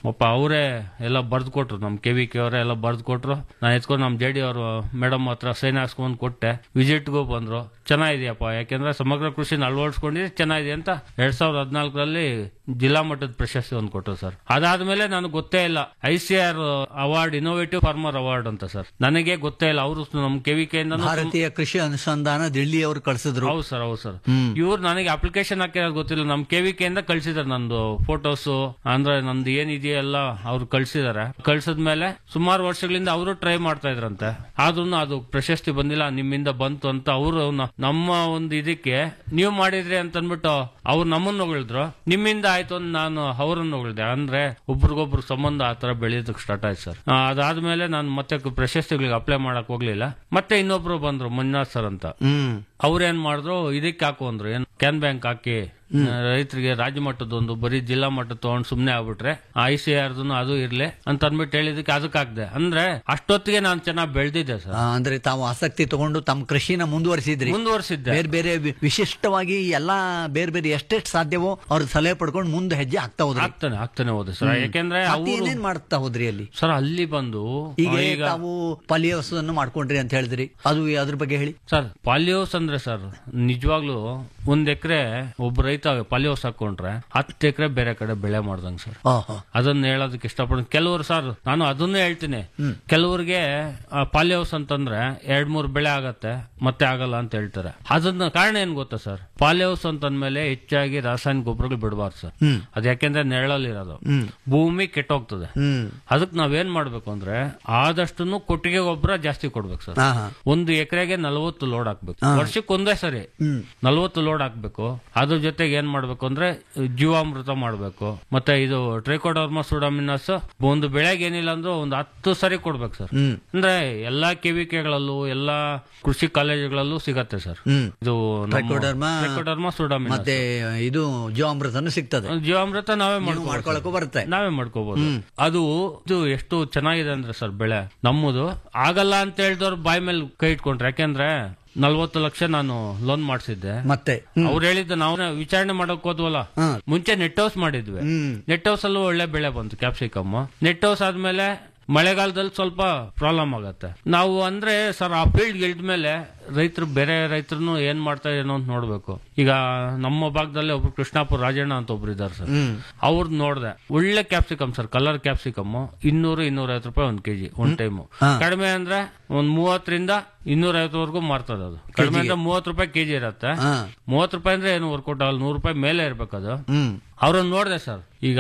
Speaker 4: ಪಾಪ ಅವರೇ ಎಲ್ಲ ಬರ್ದು ಕೊಟ್ರು ನಮ್ ಕೆ ವಿ ಕೆ ಅವರೇ ಎಲ್ಲ ಬರ್ದು ಕೊಟ್ರು ನಾನು ಎತ್ಕೊಂಡು ನಮ್ ಜೆ ಡಿ ಅವರು ಮೇಡಮ್ ಹತ್ರ ಸೈನ್ ಹಾಕ್ಸ್ಕೊಂಡ್ ಕೊಟ್ಟೆ ವಿಸಿಟ್ಗೂ ಬಂದ್ರು ಚೆನ್ನಾಗಿದೆಯಪ್ಪ ಯಾಕೆಂದ್ರೆ ಸಮಗ್ರ ಕೃಷಿನ ಅಳವಡಿಸ್ಕೊಂಡಿದ್ರೆ ಚೆನ್ನಾಗಿದೆ ಅಂತ ಎರಡ್ ಸಾವಿರದ ಹದಿನಾಲ್ಕರಲ್ಲಿ ಜಿಲ್ಲಾ ಮಟ್ಟದ ಪ್ರಶಸ್ತಿ ಒಂದು ಕೊಟ್ಟರು ಸರ್ ಅದಾದ್ಮೇಲೆ ನನಗೆ ಗೊತ್ತೇ ಇಲ್ಲ I C R award innovative farmer award ಅಂತ ಸರ್ ನನಗೆ ಗೊತ್ತೇ ಇಲ್ಲ ಅವರು ನಮ್ ಕೆ ವಿ ಕೆ
Speaker 3: ಭಾರತೀಯ ಕೃಷಿ ಅನುಸಂಧಾನ ದಿಲ್ಲಿ ಅವರು ಕಳಿಸಿದ್ರು
Speaker 4: ಹೌದು ಸರ್ ಹೌದು ಸರ್ ಇವ್ರು ನನಗೆ ಅಪ್ಲಿಕೇಶನ್ ಹಾಕಿರೋದು ಗೊತ್ತಿಲ್ಲ ನಮ್ ಕೆ ವಿ ಕೆ ಇಂದ ಕಳ್ಸಿದಾರೆ ನಂದು ಫೋಟೋಸ್ ಅಂದ್ರೆ ನಂದು ಏನಿದೆಯಲ್ಲ ಅವ್ರು ಕಳ್ಸಿದಾರೆ ಕಳ್ಸಿದ್ಮೇಲೆ ಸುಮಾರು ವರ್ಷಗಳಿಂದ ಅವರು ಟ್ರೈ ಮಾಡ್ತಾ ಇದ್ರಂತೆ ಆದ್ರೂ ಅದು ಪ್ರಶಸ್ತಿ ಬಂದಿಲ್ಲ ನಿಮ್ಮಿಂದ ಬಂತು ಅಂತ ಅವರು ನಮ್ಮ ಒಂದು ಇದಕ್ಕೆ ನೀವು ಮಾಡಿದ್ರಿ ಅಂತ ಅಂದ್ಬಿಟ್ಟು ಅವ್ರು ನಮ್ಮನ್ನ ಹೊಗಳಿದ್ರು ನಿಮ್ಮಿಂದ ಆಯ್ತು ಅಂತ ನಾನು ಅವ್ರನ್ನ ಹೊಗಳಿದೆ ಅಂದ್ರೆ ಒಬ್ರಿಗೊಬ್ರು ಸಂಬಂಧ ಆ ತರ ಬೆಳೆಯೋದಕ್ಕೆ ಸ್ಟಾರ್ಟ್ ಆಯ್ತು ಸರ್ ಆ, ಅದಾದ್ಮೇಲೆ ನಾನು ಮತ್ತೆ ಪ್ರಶಸ್ತಿಗಳಿಗೆ ಅಪ್ಲೈ ಮಾಡಕ್ ಹೋಗ್ಲಿಲ್ಲ ಮತ್ತೆ ಇನ್ನೊಬ್ರು ಬಂದ್ರು ಮಂಜುನಾಥ್ ಸರ್ ಅಂತ
Speaker 3: ಹ್ಮ್
Speaker 4: ಅವ್ರೇನ್ ಮಾಡಿದ್ರು ಇದಕ್ಕೆ ಹಾಕು ಅಂದ್ರು ಏನ್ ಕ್ಯಾನ್ ಬ್ಯಾಂಕ್ ಹಾಕಿ ರೈತರಿಗೆ ರಾಜ್ಯ ಮಟ್ಟದ ಒಂದು ಬರೀ ಜಿಲ್ಲಾ ಮಟ್ಟ ತಗೊಂಡ್ ಸುಮ್ನೆ ಆಗ್ಬಿಟ್ರೆ ಐ ಸಿ ಆರ್ದು ಅದು ಇರ್ಲಿ ಅಂತ ಅಂದ್ಬಿಟ್ಟು ಹೇಳಿದಕ್ಕೆ ಅದಕ್ಕೆ ಹಾಕ್ದೆ ಅಂದ್ರೆ ಅಷ್ಟೊತ್ತಿಗೆ ನಾನು ಚೆನ್ನಾಗಿ ಬೆಳೆದಿದ್ದೆ ಸರ್
Speaker 3: ಆ, ಅಂದ್ರೆ ತಾವು ಆಸಕ್ತಿ ತಗೊಂಡು ತಮ್ಮ ಕೃಷಿನ ಮುಂದುವರಿಸಿದ್ರಿ
Speaker 4: ಮುಂದುವರಿಸಿದ್ದೆ
Speaker 3: ಬೇರೆ ಬೇರೆ ವಿ- ವಿಶಿಷ್ಟವಾಗಿ ಎಲ್ಲಾ ಬೇರೆ ಬೇರೆ ಎಷ್ಟೆಷ್ಟು ಸಾಧ್ಯವೋ ಅವ್ರ ಸಲಹೆ ಪಡ್ಕೊಂಡು ಮುಂದೆ ಹೆಜ್ಜೆ ಆಗ್ತಾ ಹೋದ್ರಿ
Speaker 4: ಆಗ್ತಾನೆ ಆಗ್ತಾನೆ ಹೋದೆ ಸರ್ ಯಾಕೆಂದ್ರೆ
Speaker 3: ಮತ್ತೆ
Speaker 4: ಅವರು
Speaker 3: ಏನೇನ್ ಮಾಡ್ತಾ ಹೋದ್ರಿ ಅಲ್ಲಿ
Speaker 4: ಸರ್ ಅಲ್ಲಿ ಬಂದು
Speaker 3: ಈಗ
Speaker 4: ಈಗ
Speaker 3: ತಾವು ಪಲ್ಯಸ್ ಅನ್ನು ಮಾಡ್ಕೊಂಡ್ರಿ ಅಂತ ಹೇಳಿದ್ರಿ ಅದು ಅದ್ರ ಬಗ್ಗೆ ಹೇಳಿ
Speaker 4: ಸರ್ ಪಾಲಿಯೋಸ್ ಅಂದ್ರೆ ಸರ್ ನಿಜವಾಗ್ಲೂ ಒಂದ್ ಎಕರೆ ಒಬ್ಬ ರೈತ ಪಾಲಿಯೋಸ್ ಹಾಕೊಂಡ್ರೆ ಹತ್ತು ಎಕರೆ ಬೇರೆ ಕಡೆ ಬೆಳೆ ಮಾಡ್ದಂಗ್ ಸರ್
Speaker 3: ಓಹೋ
Speaker 4: ಅದನ್ನ ಹೇಳೋದಕ್ಕೆ ಇಷ್ಟಪಡ್ತೀನಿ ಕೆಲವರು ಸರ್ ನಾನು ಅದನ್ನೇ ಹೇಳ್ತೀನಿ ಕೆಲವ್ರಿಗೆ ಪಾಲಿ ಹೌಸ್ ಅಂತಂದ್ರೆ ಎರಡ್ ಮೂರ್ ಬೆಳೆ ಆಗತ್ತೆ ಮತ್ತೆ ಆಗಲ್ಲ ಅಂತ ಹೇಳ್ತಾರೆ ಅದನ್ನ ಕಾರಣ ಏನ್ ಗೊತ್ತಾ ಸರ್ ಪಾಲಿ ಹೌಸ್ ಅಂತಂದ್ಮೇಲೆ ಹೆಚ್ಚಾಗಿ ರಾಸಾಯನಿಕ ಗೊಬ್ಬರಗಳು ಬಿಡಬಾರ್ದು ಸರ್
Speaker 3: ಹ್ಮ್
Speaker 4: ಅದ್ ಯಾಕೆಂದ್ರೆ ನೆರಳಲ್ಲಿರೋದು
Speaker 3: ಹ್ಮ್
Speaker 4: ಭೂಮಿ ಕೆಟ್ಟೋಗ್ತದೆ
Speaker 3: ಹ್ಮ್
Speaker 4: ಅದಕ್ಕೆ ನಾವೇನ್ ಮಾಡ್ಬೇಕು ಅಂದ್ರೆ ಆದಷ್ಟು ಕೊಟ್ಟಿಗೆ ಗೊಬ್ಬರ ಜಾಸ್ತಿ ಕೊಡ್ಬೇಕು ಸರ್
Speaker 3: ಹಾ ಹಾ
Speaker 4: ಒಂದು ಎಕರೆಗೆ ನಲವತ್ತು ಲೋಡ್ ಹಾಕ್ಬೇಕು ವರ್ಷಕ್ಕೆ ಒಂದೇ ಸರಿ
Speaker 3: ಹ್ಮ್
Speaker 4: ನಲ್ವತ್ತು ಲೋಡ್ ಹಾಕ್ಬೇಕು ಅದ್ರ ಜೊತೆಗೆ ಏನ್ ಮಾಡ್ಬೇಕು ಅಂದ್ರೆ ಜೀವಾಮೃತ ಮಾಡ್ಬೇಕು ಮತ್ತೆ ಇದು ಟ್ರೈಕೋಡರ್ಮ ಸುಡಾಮಿನಸ್ ಒಂದು ಬೆಳೆಗೆ ಏನಿಲ್ಲ ಅಂದ್ರೆ ಒಂದು ಹತ್ತು ಸರಿ ಕೊಡ್ಬೇಕು ಸರ್
Speaker 3: ಹ್ಮ್
Speaker 4: ಅಂದ್ರೆ ಎಲ್ಲಾ ಕೆವಿಕೆಗಳಲ್ಲೂ ಎಲ್ಲಾ ಕೃಷಿ ಕಾಲೇಜುಗಳಲ್ಲೂ ಸಿಗತ್ತೆ ಸರ್
Speaker 3: ಹ್ಮ್
Speaker 4: ಇದು
Speaker 3: ಟ್ರೈಕೋಡರ್ಮ
Speaker 4: ಟ್ರೈಕೋಡರ್ಮ ಸುಡಾಮಿನಸ್
Speaker 3: ಮತ್ತೆ ಇದು ಜೀವಾಮೃತನು ಸಿಗ್ತದೆ
Speaker 4: ಜೀವಾಮೃತ ನಾವೇ ಮಾಡ್ಕೊ
Speaker 3: ಮಾಡ್ಕೊಳಕ್ಕೂ ಬರುತ್ತೆ
Speaker 4: ನಾವೇ ಮಾಡ್ಕೋಬಹುದು ಅದು ಇದು ಎಷ್ಟು ಚೆನ್ನಾಗಿದೆ ಅಂದ್ರೆ ಸರ್ ಬೆಳೆ ನಮ್ಮದು ಆಗಲ್ಲ ಅಂತ ಹೇಳಿದವ್ರು ಬಾಯಿ ಮೇಲೆ ಕೈ ಇಟ್ಕೊಂಡ್ರೆ ಯಾಕೆಂದ್ರೆ ನಲ್ವತ್ತು ಲಕ್ಷ ನಾನು ಲೋನ್ ಮಾಡಿಸಿದ್ದೆ
Speaker 3: ಮತ್ತೆ
Speaker 4: ಅವ್ರು ಹೇಳಿದ್ದು ನಾವು ವಿಚಾರಣೆ ಮಾಡಕ್ ಹೋದ್ವಲ್ಲ
Speaker 3: ಹಾ.
Speaker 4: ಮುಂಚೆ ನೆಟ್ ಹೌಸ್ ಮಾಡಿದ್ವಿ
Speaker 3: ಹ್ಮ್
Speaker 4: ನೆಟ್ ಹೌಸ್ ಅಲ್ಲೂ ಒಳ್ಳೆ ಬೆಳೆ ಬಂತು ಕ್ಯಾಪ್ಸಿಕಮ್ ನೆಟ್ ಹೌಸ್ ಆದ್ಮೇಲೆ ಮಳೆಗಾಲದಲ್ಲಿ ಸ್ವಲ್ಪ ಪ್ರಾಬ್ಲಮ್ ಆಗತ್ತೆ ನಾವು ಅಂದ್ರೆ ಸರ್ ಆ ಫೀಲ್ಡ್ ಇಳಿದ್ಮೇಲೆ ರೈತರು ಬೇರೆ ರೈತರು ಏನ್ ಮಾಡ್ತಾ ಏನೋ ಅಂತ ನೋಡ್ಬೇಕು ಈಗ ನಮ್ಮ ಭಾಗದಲ್ಲಿ ಒಬ್ರು ಕೃಷ್ಣಾಪುರ ರಾಜಣ್ಣ ಅಂತ ಒಬ್ರು ಇದಾರೆ ಸರ್
Speaker 3: ಹ್ಮ್
Speaker 4: ಅವ್ರದ್ದು ನೋಡ್ದೆ ಒಳ್ಳೆ ಕ್ಯಾಪ್ಸಿಕಮ್ ಸರ್ ಕಲರ್ ಕ್ಯಾಪ್ಸಿಕಮ್ ಇನ್ನೂರು ಇನ್ನೂರೈವತ್ತು ರೂಪಾಯಿ ಒಂದ್ ಕೆಜಿ ಒಂದ್ ಟೈಮು
Speaker 3: ಹಾ.
Speaker 4: ಕಡಿಮೆ ಅಂದ್ರೆ ಒಂದ್ ಮೂವತ್ತರಿಂದ ಇನ್ನೂರೈವತ್ತವರೆಗೂ ಮಾರ್ತದೆ ಅದು ಕಡಿಮೆ ಅಂದ್ರೆ ಮೂವತ್ತು ರೂಪಾಯಿ ಕೆಜಿ ಇರತ್ತೆ
Speaker 3: ಹಾ
Speaker 4: ಮೂವತ್ತು ರೂಪಾಯಿ ಅಂದ್ರೆ ಏನು ವರ್ಕೌಟ್ ಆಗಲ್ಲ ನೂರು ರೂಪಾಯಿ ಮೇಲೆ ಇರ್ಬೇಕದು
Speaker 3: ಹ್ಮ್
Speaker 4: ಅವ್ರನ್ನ ನೋಡಿದೆ ಸರ್ ಈಗ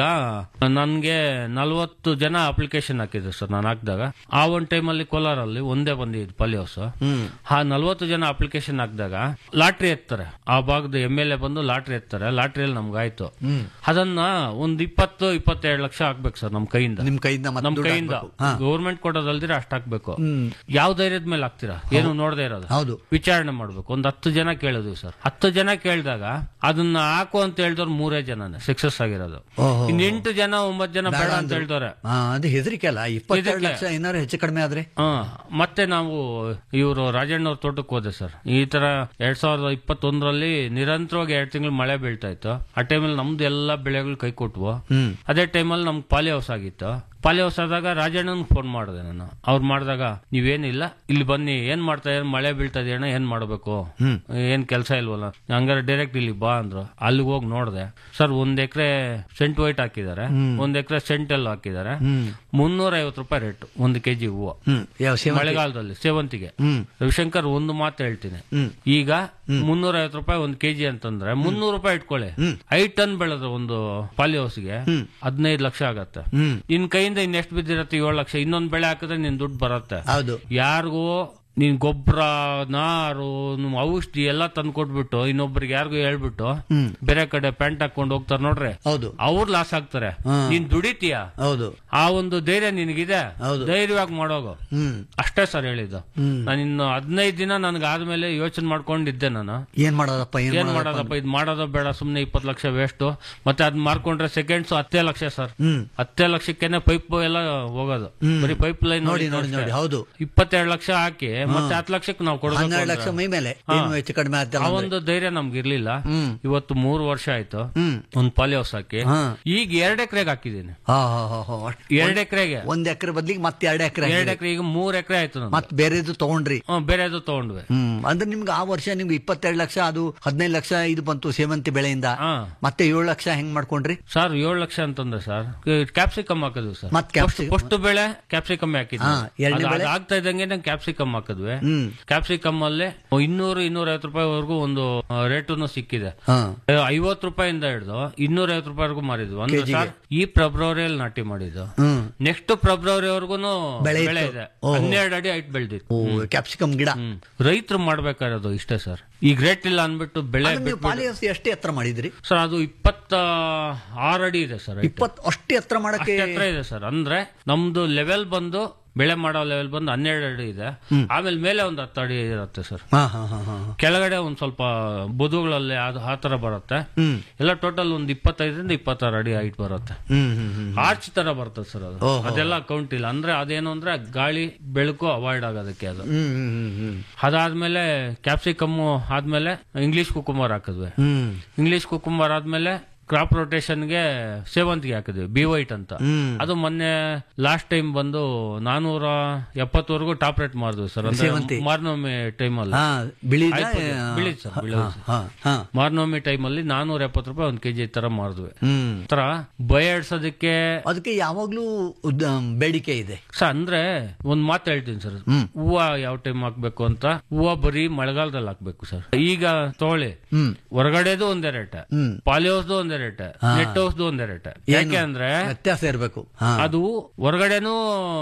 Speaker 4: ನನ್ಗೆ ನಲ್ವತ್ತು ಜನ ಅಪ್ಲಿಕೇಶನ್ ಹಾಕಿದ್ರು ಸರ್ ನಾನು ಹಾಕಿದಾಗ ಆ ಒಂದು ಟೈಮಲ್ಲಿ ಕೋಲಾರಲ್ಲಿ ಒಂದೇ ಬಂದಿದ್ದು ಪಾಲಿಹೌಸ್
Speaker 3: ಹ್ಮ್
Speaker 4: ಆ ನಲ್ವತ್ತು ಜನ ಅಪ್ಲಿಕೇಶನ್ ಹಾಕಿದಾಗ ಲಾಟ್ರಿ ಎತ್ತಾರೆ ಆ ಭಾಗದ ಎಮ್ ಎಲ್ ಎ ಬಂದು ಲಾಟ್ರಿ ಎತ್ತಾರೆ ಲಾಟ್ರಿಯಲ್ಲಿ ನಮ್ಗಾಯ್ತು
Speaker 3: ಹ್ಮ್
Speaker 4: ಅದನ್ನ ಒಂದ್ ಇಪ್ಪತ್ತು ಇಪ್ಪತ್ತೆರಡು ಲಕ್ಷ ಹಾಕ್ಬೇಕು ಸರ್ ನಮ್ ಕೈಯಿಂದ
Speaker 3: ನಿಮ್ ಕೈಯಿಂದ ಮತ್ತೆ
Speaker 4: ನಮ್
Speaker 3: ದುಡ್ಡು
Speaker 4: ಕೈಯಿಂದ
Speaker 3: ಹಾಕ್ಬೇಕು. ಹಾ
Speaker 4: ಗೌರ್ಮೆಂಟ್ ಕೊಡೋದಲ್ದಿರ ಅಷ್ಟ್ ಹಾಕ್ಬೇಕು
Speaker 3: ಹ್ಮ್
Speaker 4: ಯಾವ ಧೈರ್ಯದ ಮೇಲೆ ಹಾಕ್ತೀರಾ ಏನು ನೋಡದೇ ಇರೋದು
Speaker 3: ಹೌದು
Speaker 4: ವಿಚಾರಣೆ ಮಾಡ್ಬೇಕು ಒಂದ್ ಹತ್ತು ಜನ ಕೇಳಿದ್ವಿ ಸರ್ ಹತ್ತು ಜನ ಕೇಳಿದಾಗ ಅದನ್ನ ಹಾಕು ಅಂತ ಹೇಳಿದವ್ರು ಮೂರೇ ಜನನೇ ಸಕ್ಸಸ್ ಆಗಿರೋದು
Speaker 3: ಓಹೋ
Speaker 4: ಇನ್ ಎಂಟು ಜನ ಒಂಬತ್ತು ಜನ ಬೇಡ ಅಂತ ಹೇಳ್ತಾರೆ
Speaker 3: ಹಾ ಅದು ಹೆದರಿಕೆ ಅಲ್ಲ ಇಪ್ಪತ್ತೆರಡು
Speaker 4: ಹೆದರಿಕೆ.
Speaker 3: ಲಕ್ಷ ಏನಾದ್ರು ಹೆಚ್ಚು ಕಡಿಮೆ ಆದ್ರೆ
Speaker 4: ಹ ಮತ್ತೆ ನಾವು ಇವರು ರಾಜಣ್ಣವ್ರ ತೋಟಕ್ಕೆ ಹೋದೆ ಸರ್ ಈ ತರ ಎರಡ್ ಸಾವಿರದ ಇಪ್ಪತ್ತೊಂದರಲ್ಲಿ ನಿರಂತರವಾಗಿ ಎರಡ್ ತಿಂಗಳು ಮಳೆ ಬೀಳ್ತಾ ಇತ್ತು ಆ ಟೈಮಲ್ಲಿ ನಮ್ದು ಎಲ್ಲಾ ಬೆಳೆಗಳು ಕೈ ಕೊಟ್ವು
Speaker 3: ಹ್ಮ್
Speaker 4: ಅದೇ ಟೈಮಲ್ಲಿ ನಮ್ಗೆ ಪಾಲಿ ಹೌಸ್ ಆಗಿತ್ತು ಪಾಲಿ ಹೌಸ್ ಆದಾಗ ರಾಜಣ್ಣನ್ ಫೋನ್ ಮಾಡಿದೆ ನಾನು ಅವ್ರು ಮಾಡಿದಾಗ ನೀವೇನಿಲ್ಲ ಇಲ್ಲಿ ಬನ್ನಿ ಏನ್ ಮಾಡ್ತಾ ಇದ್ದೀರ ಮಳೆ ಬೀಳ್ತಾ ಇದೆಯಣ್ಣ ಏನ್ ಮಾಡ್ಬೇಕು
Speaker 3: ಹ್ಮ್.
Speaker 4: ಏನ್ ಕೆಲಸ ಇಲ್ವಲ್ಲ ಹಂಗಾರೆ ಡೈರೆಕ್ಟ್ ಇಲ್ಲಿ ಬಾ ಅಂದ್ರು ಅಲ್ಲಿಗೆ ಹೋಗಿ ನೋಡಿದೆ ಸರ್ ಒಂದ್ ಎಕರೆ ಸೆಂಟ್ ವೈಟ್ ಹಾಕಿದ್ದಾರೆ ಒಂದ್ ಎಕರೆ ಸೆಂಟ್ ಎಲ್ಲ ಹಾಕಿದ್ದಾರೆ
Speaker 3: ಹ್ಮ್
Speaker 4: ಮುನ್ನೂರ ಐವತ್ತು ರೂಪಾಯಿ ರೇಟ್ ಒಂದು ಕೆಜಿ ಹೂವು
Speaker 3: ಹ್ಮ್ ಯಾವ ಸೇವಂತಿ?
Speaker 4: ಮಳೆಗಾಲದಲ್ಲಿ ಸೇವಂತಿಗೆ
Speaker 3: ಹ್ಮ್
Speaker 4: ರವಿಶಂಕರ್ ಒಂದು ಮಾತು ಹೇಳ್ತೀನಿ
Speaker 3: ಹ್ಮ್
Speaker 4: ಈಗ ಮುನ್ನೂರ ಐವತ್ತು ರೂಪಾಯಿ ಒಂದ್ ಕೆಜಿ ಅಂತಂದ್ರೆ ಮುನ್ನೂರು ರೂಪಾಯಿ ಇಟ್ಕೊಳ್ಳಿ
Speaker 3: ಹ್ಮ್.
Speaker 4: ಐದು ಟನ್ ಬೆಳೆದ ಒಂದು ಪಾಲಿ ಹೌಸ್ಗೆ
Speaker 3: ಹ್ಮ್.
Speaker 4: ಹದಿನೈದು ಲಕ್ಷ ಆಗತ್ತೆ
Speaker 3: ಹ್ಮ್
Speaker 4: ನಿನ್ ಕೈಯಿಂದ ಇನ್ನೆಷ್ಟು ಬಿದ್ದಿರತ್ತೆ ಏಳು ಲಕ್ಷ ಇನ್ನೊಂದ್ ಬೆಳೆ ಹಾಕಿದ್ರೆ ನಿನ್ ದುಡ್ಡು ಬರತ್ತೆ
Speaker 3: ಹೌದು
Speaker 4: ಯಾರಿಗೂ ನೀನ್ ಗೊಬ್ಬರ ನಾರು ನಿಮ್ ಔಷಧಿ ಎಲ್ಲ ತಂದು ಕೊಟ್ಬಿಟ್ಟು ಇನ್ನೊಬ್ರಿಗೆ ಯಾರಿಗೂ ಹೇಳ್ಬಿಟ್ಟು
Speaker 3: ಹ್ಮ್
Speaker 4: ಬೇರೆ ಕಡೆ ಪ್ಯಾಂಟ್ ಹಾಕೊಂಡು ಹೋಗ್ತಾರೆ ನೋಡ್ರಿ
Speaker 3: ಹೌದು
Speaker 4: ಅವ್ರು ಲಾಸ್ ಆಗ್ತಾರೆ
Speaker 3: ಹಾ.
Speaker 4: ನೀನ್ ದುಡಿತೀಯ
Speaker 3: ಹೌದು
Speaker 4: ಆ ಒಂದು ಧೈರ್ಯ ನಿನಗಿದೆ
Speaker 3: ಹೌದು.
Speaker 4: ಧೈರ್ಯವಾಗಿ ಮಾಡೋಗು
Speaker 3: ಹ್ಮ್
Speaker 4: ಅಷ್ಟೇ ಸರ್ ಹೇಳಿದ್ದು
Speaker 3: ಹ್ಮ್
Speaker 4: ನಾನು ಇನ್ನು ಹದಿನೈದು ದಿನ ನನ್ಗೆ ಆದ್ಮೇಲೆ ಯೋಚನೆ ಮಾಡ್ಕೊಂಡಿದ್ದೆ ನಾನು
Speaker 3: ಏನ್ ಮಾಡೋದಪ್ಪ ಏನ್
Speaker 4: ಏನ್
Speaker 3: ಮಾಡೋದಪ್ಪ
Speaker 4: ಮಾಡೋದಪ್ಪ ಇದು ಮಾಡೋದು ಬೇಡ ಸುಮ್ನೆ ಇಪ್ಪತ್ತು ಲಕ್ಷ ವೇಸ್ಟ್ ಮತ್ತೆ ಅದ್ ಮಾರ್ಕೊಂಡ್ರೆ ಸೆಕೆಂಡ್ಸ್ ಹತ್ತೇ ಲಕ್ಷ ಸರ್
Speaker 3: ಹ್ಮ್
Speaker 4: ಹತ್ತೇ ಲಕ್ಷಕ್ಕೇನೆ ಪೈಪ್ ಎಲ್ಲ ಹೋಗೋದು
Speaker 3: ಹ್ಮ್.
Speaker 4: ಬರೀ ಪೈಪ್ ಲೈನ್
Speaker 3: ನೋಡಿ ನೋಡಿ ನೋಡಿ ಹೌದು
Speaker 4: ಇಪ್ಪತ್ತೆರಡು ಲಕ್ಷ ಹಾಕಿ ಮತ್ತೆ ಹತ್ತು ಲಕ್ಷಕ್ಕೆ ನಾವು ಕೊಡಬೇಕು
Speaker 3: ಹನ್ನೆರಡು ಲಕ್ಷ
Speaker 4: ಅಂದ್ರೆ-
Speaker 3: ಮೈ ಮೇಲೆ
Speaker 4: ಹಾ.
Speaker 3: ಏನು ಹೆಚ್ಚು ಕಡಿಮೆ
Speaker 4: ಆ
Speaker 3: ಆಗ್ತಲ್ಲ
Speaker 4: ಒಂದು ಧೈರ್ಯ ನಮ್ಗೆ ಇರ್ಲಿಲ್ಲ ಇವತ್ತು ಮೂರು ವರ್ಷ ಆಯ್ತು
Speaker 3: ಹ್ಮ್.
Speaker 4: ಒಂದ್ ಪಾಲಿ ಹೌಸ್ ಹಾಕಿ
Speaker 3: ಹಾ.
Speaker 4: ಈಗ ಎರಡ್ ಎಕರೆಗೆ ಹಾಕಿದ್ದೀನಿ
Speaker 3: ಹಾ ಹಾ ಹಾ ಹಾ ಅಷ್ಟ್-
Speaker 4: ಎರಡ್ ಎಕರೆಗೆ
Speaker 3: ಒಂದ್ ಎಕರೆ ಬದ್ಲಿಗೆ ಮತ್ತೆ ಎರಡು ಎಕರೆ
Speaker 4: ಎರಡ್ ಎಕರೆ ಈಗ ಮೂರ್ ಎಕರೆ ಆಯ್ತು ನಮ್ದು.
Speaker 3: ಮತ್ತೆ ಬೇರೆದು ತಗೊಂಡ್ರಿ
Speaker 4: ಹ್ಮ್, ಬೇರೆದು ತಗೊಂಡ್ವಿ
Speaker 3: ಹ್ಮ್ ಅಂದ್ರೆ ನಿಮ್ಗೆ ಆ ವರ್ಷ ನಿಮ್ಗೆ ಇಪ್ಪತ್ತೆರಡು ಲಕ್ಷ ಅದು ಹದಿನೈದು ಲಕ್ಷ ಇದು ಬಂತು ಸೇವಂತಿ ಬೆಳೆಯಿಂದ
Speaker 4: ಹಾ.
Speaker 3: ಮತ್ತೆ ಏಳು ಲಕ್ಷ ಹೆಂಗ್ ಮಾಡ್ಕೊಂಡ್ರಿ
Speaker 4: ಸರ್ ಏಳು ಲಕ್ಷ ಅಂತಂದ್ರೆ ಸರ್ ಕ್ಯಾಪ್ಸಿಕಮ್ ಹಾಕಿದ್ವಿ ಸರ್
Speaker 3: ಮತ್ತ್ capsicum.
Speaker 4: ಫಸ್ಟ್ ಬೆಳೆ ಕ್ಯಾಪ್ಸಿಕಮ್ ಹಾಕಿದ್ವಿ
Speaker 3: ಹಾ, ಎರಡ್ನೇ
Speaker 4: ಅದು
Speaker 3: ಬೆಳೆ?
Speaker 4: ಆಗ್ತಾ ಇದ್ದಂಗೆ ಕ್ಯಾಪ್ಸಿಕಮ್ ಹಾಕಿದ್ವಿ
Speaker 3: ಹ್ಮ್.
Speaker 4: ಕ್ಯಾಪ್ಸಿಕಮ್ ಅಲ್ಲಿ ಇನ್ನೂರು ಇನ್ನೂರ ಐವತ್ತು ರೂಪಾಯಿವರೆಗೂ ಒಂದು ರೇಟುನು ಸಿಕ್ಕಿದೆ
Speaker 3: ಹಾ
Speaker 4: ಐವತ್ತು ರೂಪಾಯಿಂದ ಹಿಡಿದು ಇನ್ನೂರ ಐವತ್ತು ರೂಪಾಯಿವರೆಗೂ ಮಾರಿದ್ವಿ ಅಂದ್ರೆ
Speaker 3: ಕೆಜಿಗೆ?
Speaker 4: ಸರ್ ಈ ಫೆಬ್ರವರಿಯಲ್ಲಿ ನಾಟಿ ಮಾಡಿದ್ದು
Speaker 3: ಹ್ಮ್
Speaker 4: ನೆಕ್ಸ್ಟ್ ಫೆಬ್ರವರಿವರೆಗೂ
Speaker 3: ಬೆಳೆ ಇತ್ತು.
Speaker 4: ಬೆಳೆ ಇದೆ
Speaker 3: ಓಹೋ.
Speaker 4: ಹನ್ನೆರಡು ಅಡಿ ಹೈಟ್ ಬೆಳೆದಿತ್ತು
Speaker 3: ಓ ಕ್ಯಾಪ್ಸಿಕಮ್ ಗಿಡ
Speaker 4: ಹ್ಮ್ ರೈತರು ಮಾಡ್ಬೇಕಾಗಿರೋದು ಇಷ್ಟೇ ಸರ್ ಈಗ ರೇಟ್ ಇಲ್ಲ ಅನ್ಬಿಟ್ಟು ಬೆಳೆ
Speaker 3: ಅದನ್ನ ನೀವು
Speaker 4: ಬಿಟ್ಬಿಟ್ಟು-
Speaker 3: ಪಾಲಿ ಹೌಸ್ ಎಷ್ಟೇ ಎತ್ತರ ಮಾಡಿದ್ರಿ
Speaker 4: ಸರ್ ಅದು ಇಪ್ಪತ್ತ ಆರು ಅಡಿ ಇದೆ ಸರ್ height.
Speaker 3: ಇಪ್ಪತ್ ಅಷ್ಟೇ ಎತ್ತರ ಮಾಡಕ್ಕೆ
Speaker 4: ಅಷ್ಟೇ ಹತ್ರ ಇದೆ ಸರ್ ಅಂದ್ರೆ ನಮ್ದು ಲೆವೆಲ್ ಬಂದು ಬೆಳೆ ಮಾಡೋ ಲೆವೆಲ್ ಬಂದು ಹನ್ನೆರಡು ಅಡಿ ಇದೆ ಆಮೇಲೆ ಮೇಲೆ ಒಂದು ಹತ್ತು ಅಡಿ ಇರುತ್ತೆ ಸರ್
Speaker 3: ಹಾ ಹಾ ಹಾ ಹಾ
Speaker 4: ಕೆಳಗಡೆ ಒಂದ್ ಸ್ವಲ್ಪ ಬದುಗಳಲ್ಲಿ ಅದು ಆ ತರ ಬರುತ್ತೆ
Speaker 3: ಹ್ಮ್
Speaker 4: ಎಲ್ಲ ಟೋಟಲ್ ಒಂದು ಇಪ್ಪತ್ತೈದರಿಂದ ಇಪ್ಪತ್ತಾರು ಅಡಿ ಹೈಟ್ ಬರುತ್ತೆ
Speaker 3: ಹ್ಮ್ ಹ್ಮ್ ಹ್ಮ್
Speaker 4: ಆರ್ಚ್ ತರ ಬರ್ತದೆ ಸರ್ ಅದು
Speaker 3: ಓಹೋ.
Speaker 4: ಅದೆಲ್ಲ ಕೌಂಟ್ ಇಲ್ಲ ಅಂದ್ರೆ ಅದೇನು ಅಂದ್ರೆ ಗಾಳಿ ಬೆಳಕು ಅವಾಯ್ಡ್ ಆಗೋದಕ್ಕೆ ಅದು
Speaker 3: ಹ್ಮ್ ಹ್ಮ್ ಹ್ಮ್ ಹ್ಮ್
Speaker 4: ಅದಾದ್ಮೇಲೆ ಕ್ಯಾಪ್ಸಿಕಮ್ಮು ಆದ್ಮೇಲೆ ಇಂಗ್ಲಿಷ್ ಕುಕುಂಬರ್ ಹಾಕಿದ್ವಿ
Speaker 3: ಹ್ಮ್
Speaker 4: ಇಂಗ್ಲಿಷ್ ಕುಕುಂಬರ್ ಆದ್ಮೇಲೆ ಕ್ರಾಪ್ ರೊಟೇಷನ್ಗೆ ಸೇವಂತಿಗೆ ಹಾಕಿದ್ವಿ ಬಿ ವೈಟ್ ಅಂತ
Speaker 3: ಹ್ಮ್.
Speaker 4: ಅದು ಮೊನ್ನೆ ಲಾಸ್ಟ್ ಟೈಮ್ ಬಂದು ನಾನೂರ ಎಪ್ಪತ್ತವರೆಗೂ ಟಾಪ್ ರೇಟ್ ಮಾಡಿದ್ವಿ ಸರ್
Speaker 3: ಸೇವಂತಿ.
Speaker 4: ಅಂದ್ರೆ ಮಾರ್ನವಮಿ ಟೈಮಲ್ಲಿ
Speaker 3: ಹಾ ಬಿಳಿದ
Speaker 4: ಬಿಳಿದ್ ಸರ್, ಬಿಳಿದ್.
Speaker 3: ಹಾ ಹಾ
Speaker 4: ಮಾರ್ನವಮಿ ಟೈಮಲ್ಲಿ ನಾನೂರ ಎಪ್ಪತ್ತು ರೂಪಾಯಿ ಒಂದ್ ಕೆಜಿ ತರ ಮಾರಿದ್ವಿ
Speaker 3: ಹ್ಮ್
Speaker 4: ತರ ಬಯಡ್ಸೋದಕ್ಕೆ
Speaker 3: ಅದಕ್ಕೆ ಯಾವಾಗ್ಲೂ ಉದ್ದ- ಬೇಡಿಕೆ ಇದೆ
Speaker 4: ಸರ್ ಅಂದ್ರೆ ಒಂದ್ ಮಾತು ಹೇಳ್ತೀನಿ ಸರ್
Speaker 3: ಹ್ಮ್.
Speaker 4: ಹೂವ ಯಾವ ಟೈಮ್ ಹಾಕ್ಬೇಕು ಅಂತ ಹೂವ ಬರೀ ಮಳೆಗಾಲದಲ್ಲಿ ಹಾಕ್ಬೇಕು ಸರ್ ಈಗ ತಗೊಳ್ಳಿ
Speaker 3: ಹ್ಮ್
Speaker 4: ಹೊರಗಡೆದು ಒಂದೇ ರೇಟ್
Speaker 3: ಹ್ಮ್
Speaker 4: ಪಾಲಿಯೋಸ್ದು ಒಂದೇ ರೇಟ್ ನೆಟ್ ಹೌಸ್ದು ಒಂದೇ ರೇಟ್ ಯಾಕೆ ಅಂದ್ರೆ
Speaker 3: ವ್ಯತ್ಯಾಸ ಇರ್ಬೇಕು ಹಾ
Speaker 4: ಅದು ಹೊರಗಡೆನೂ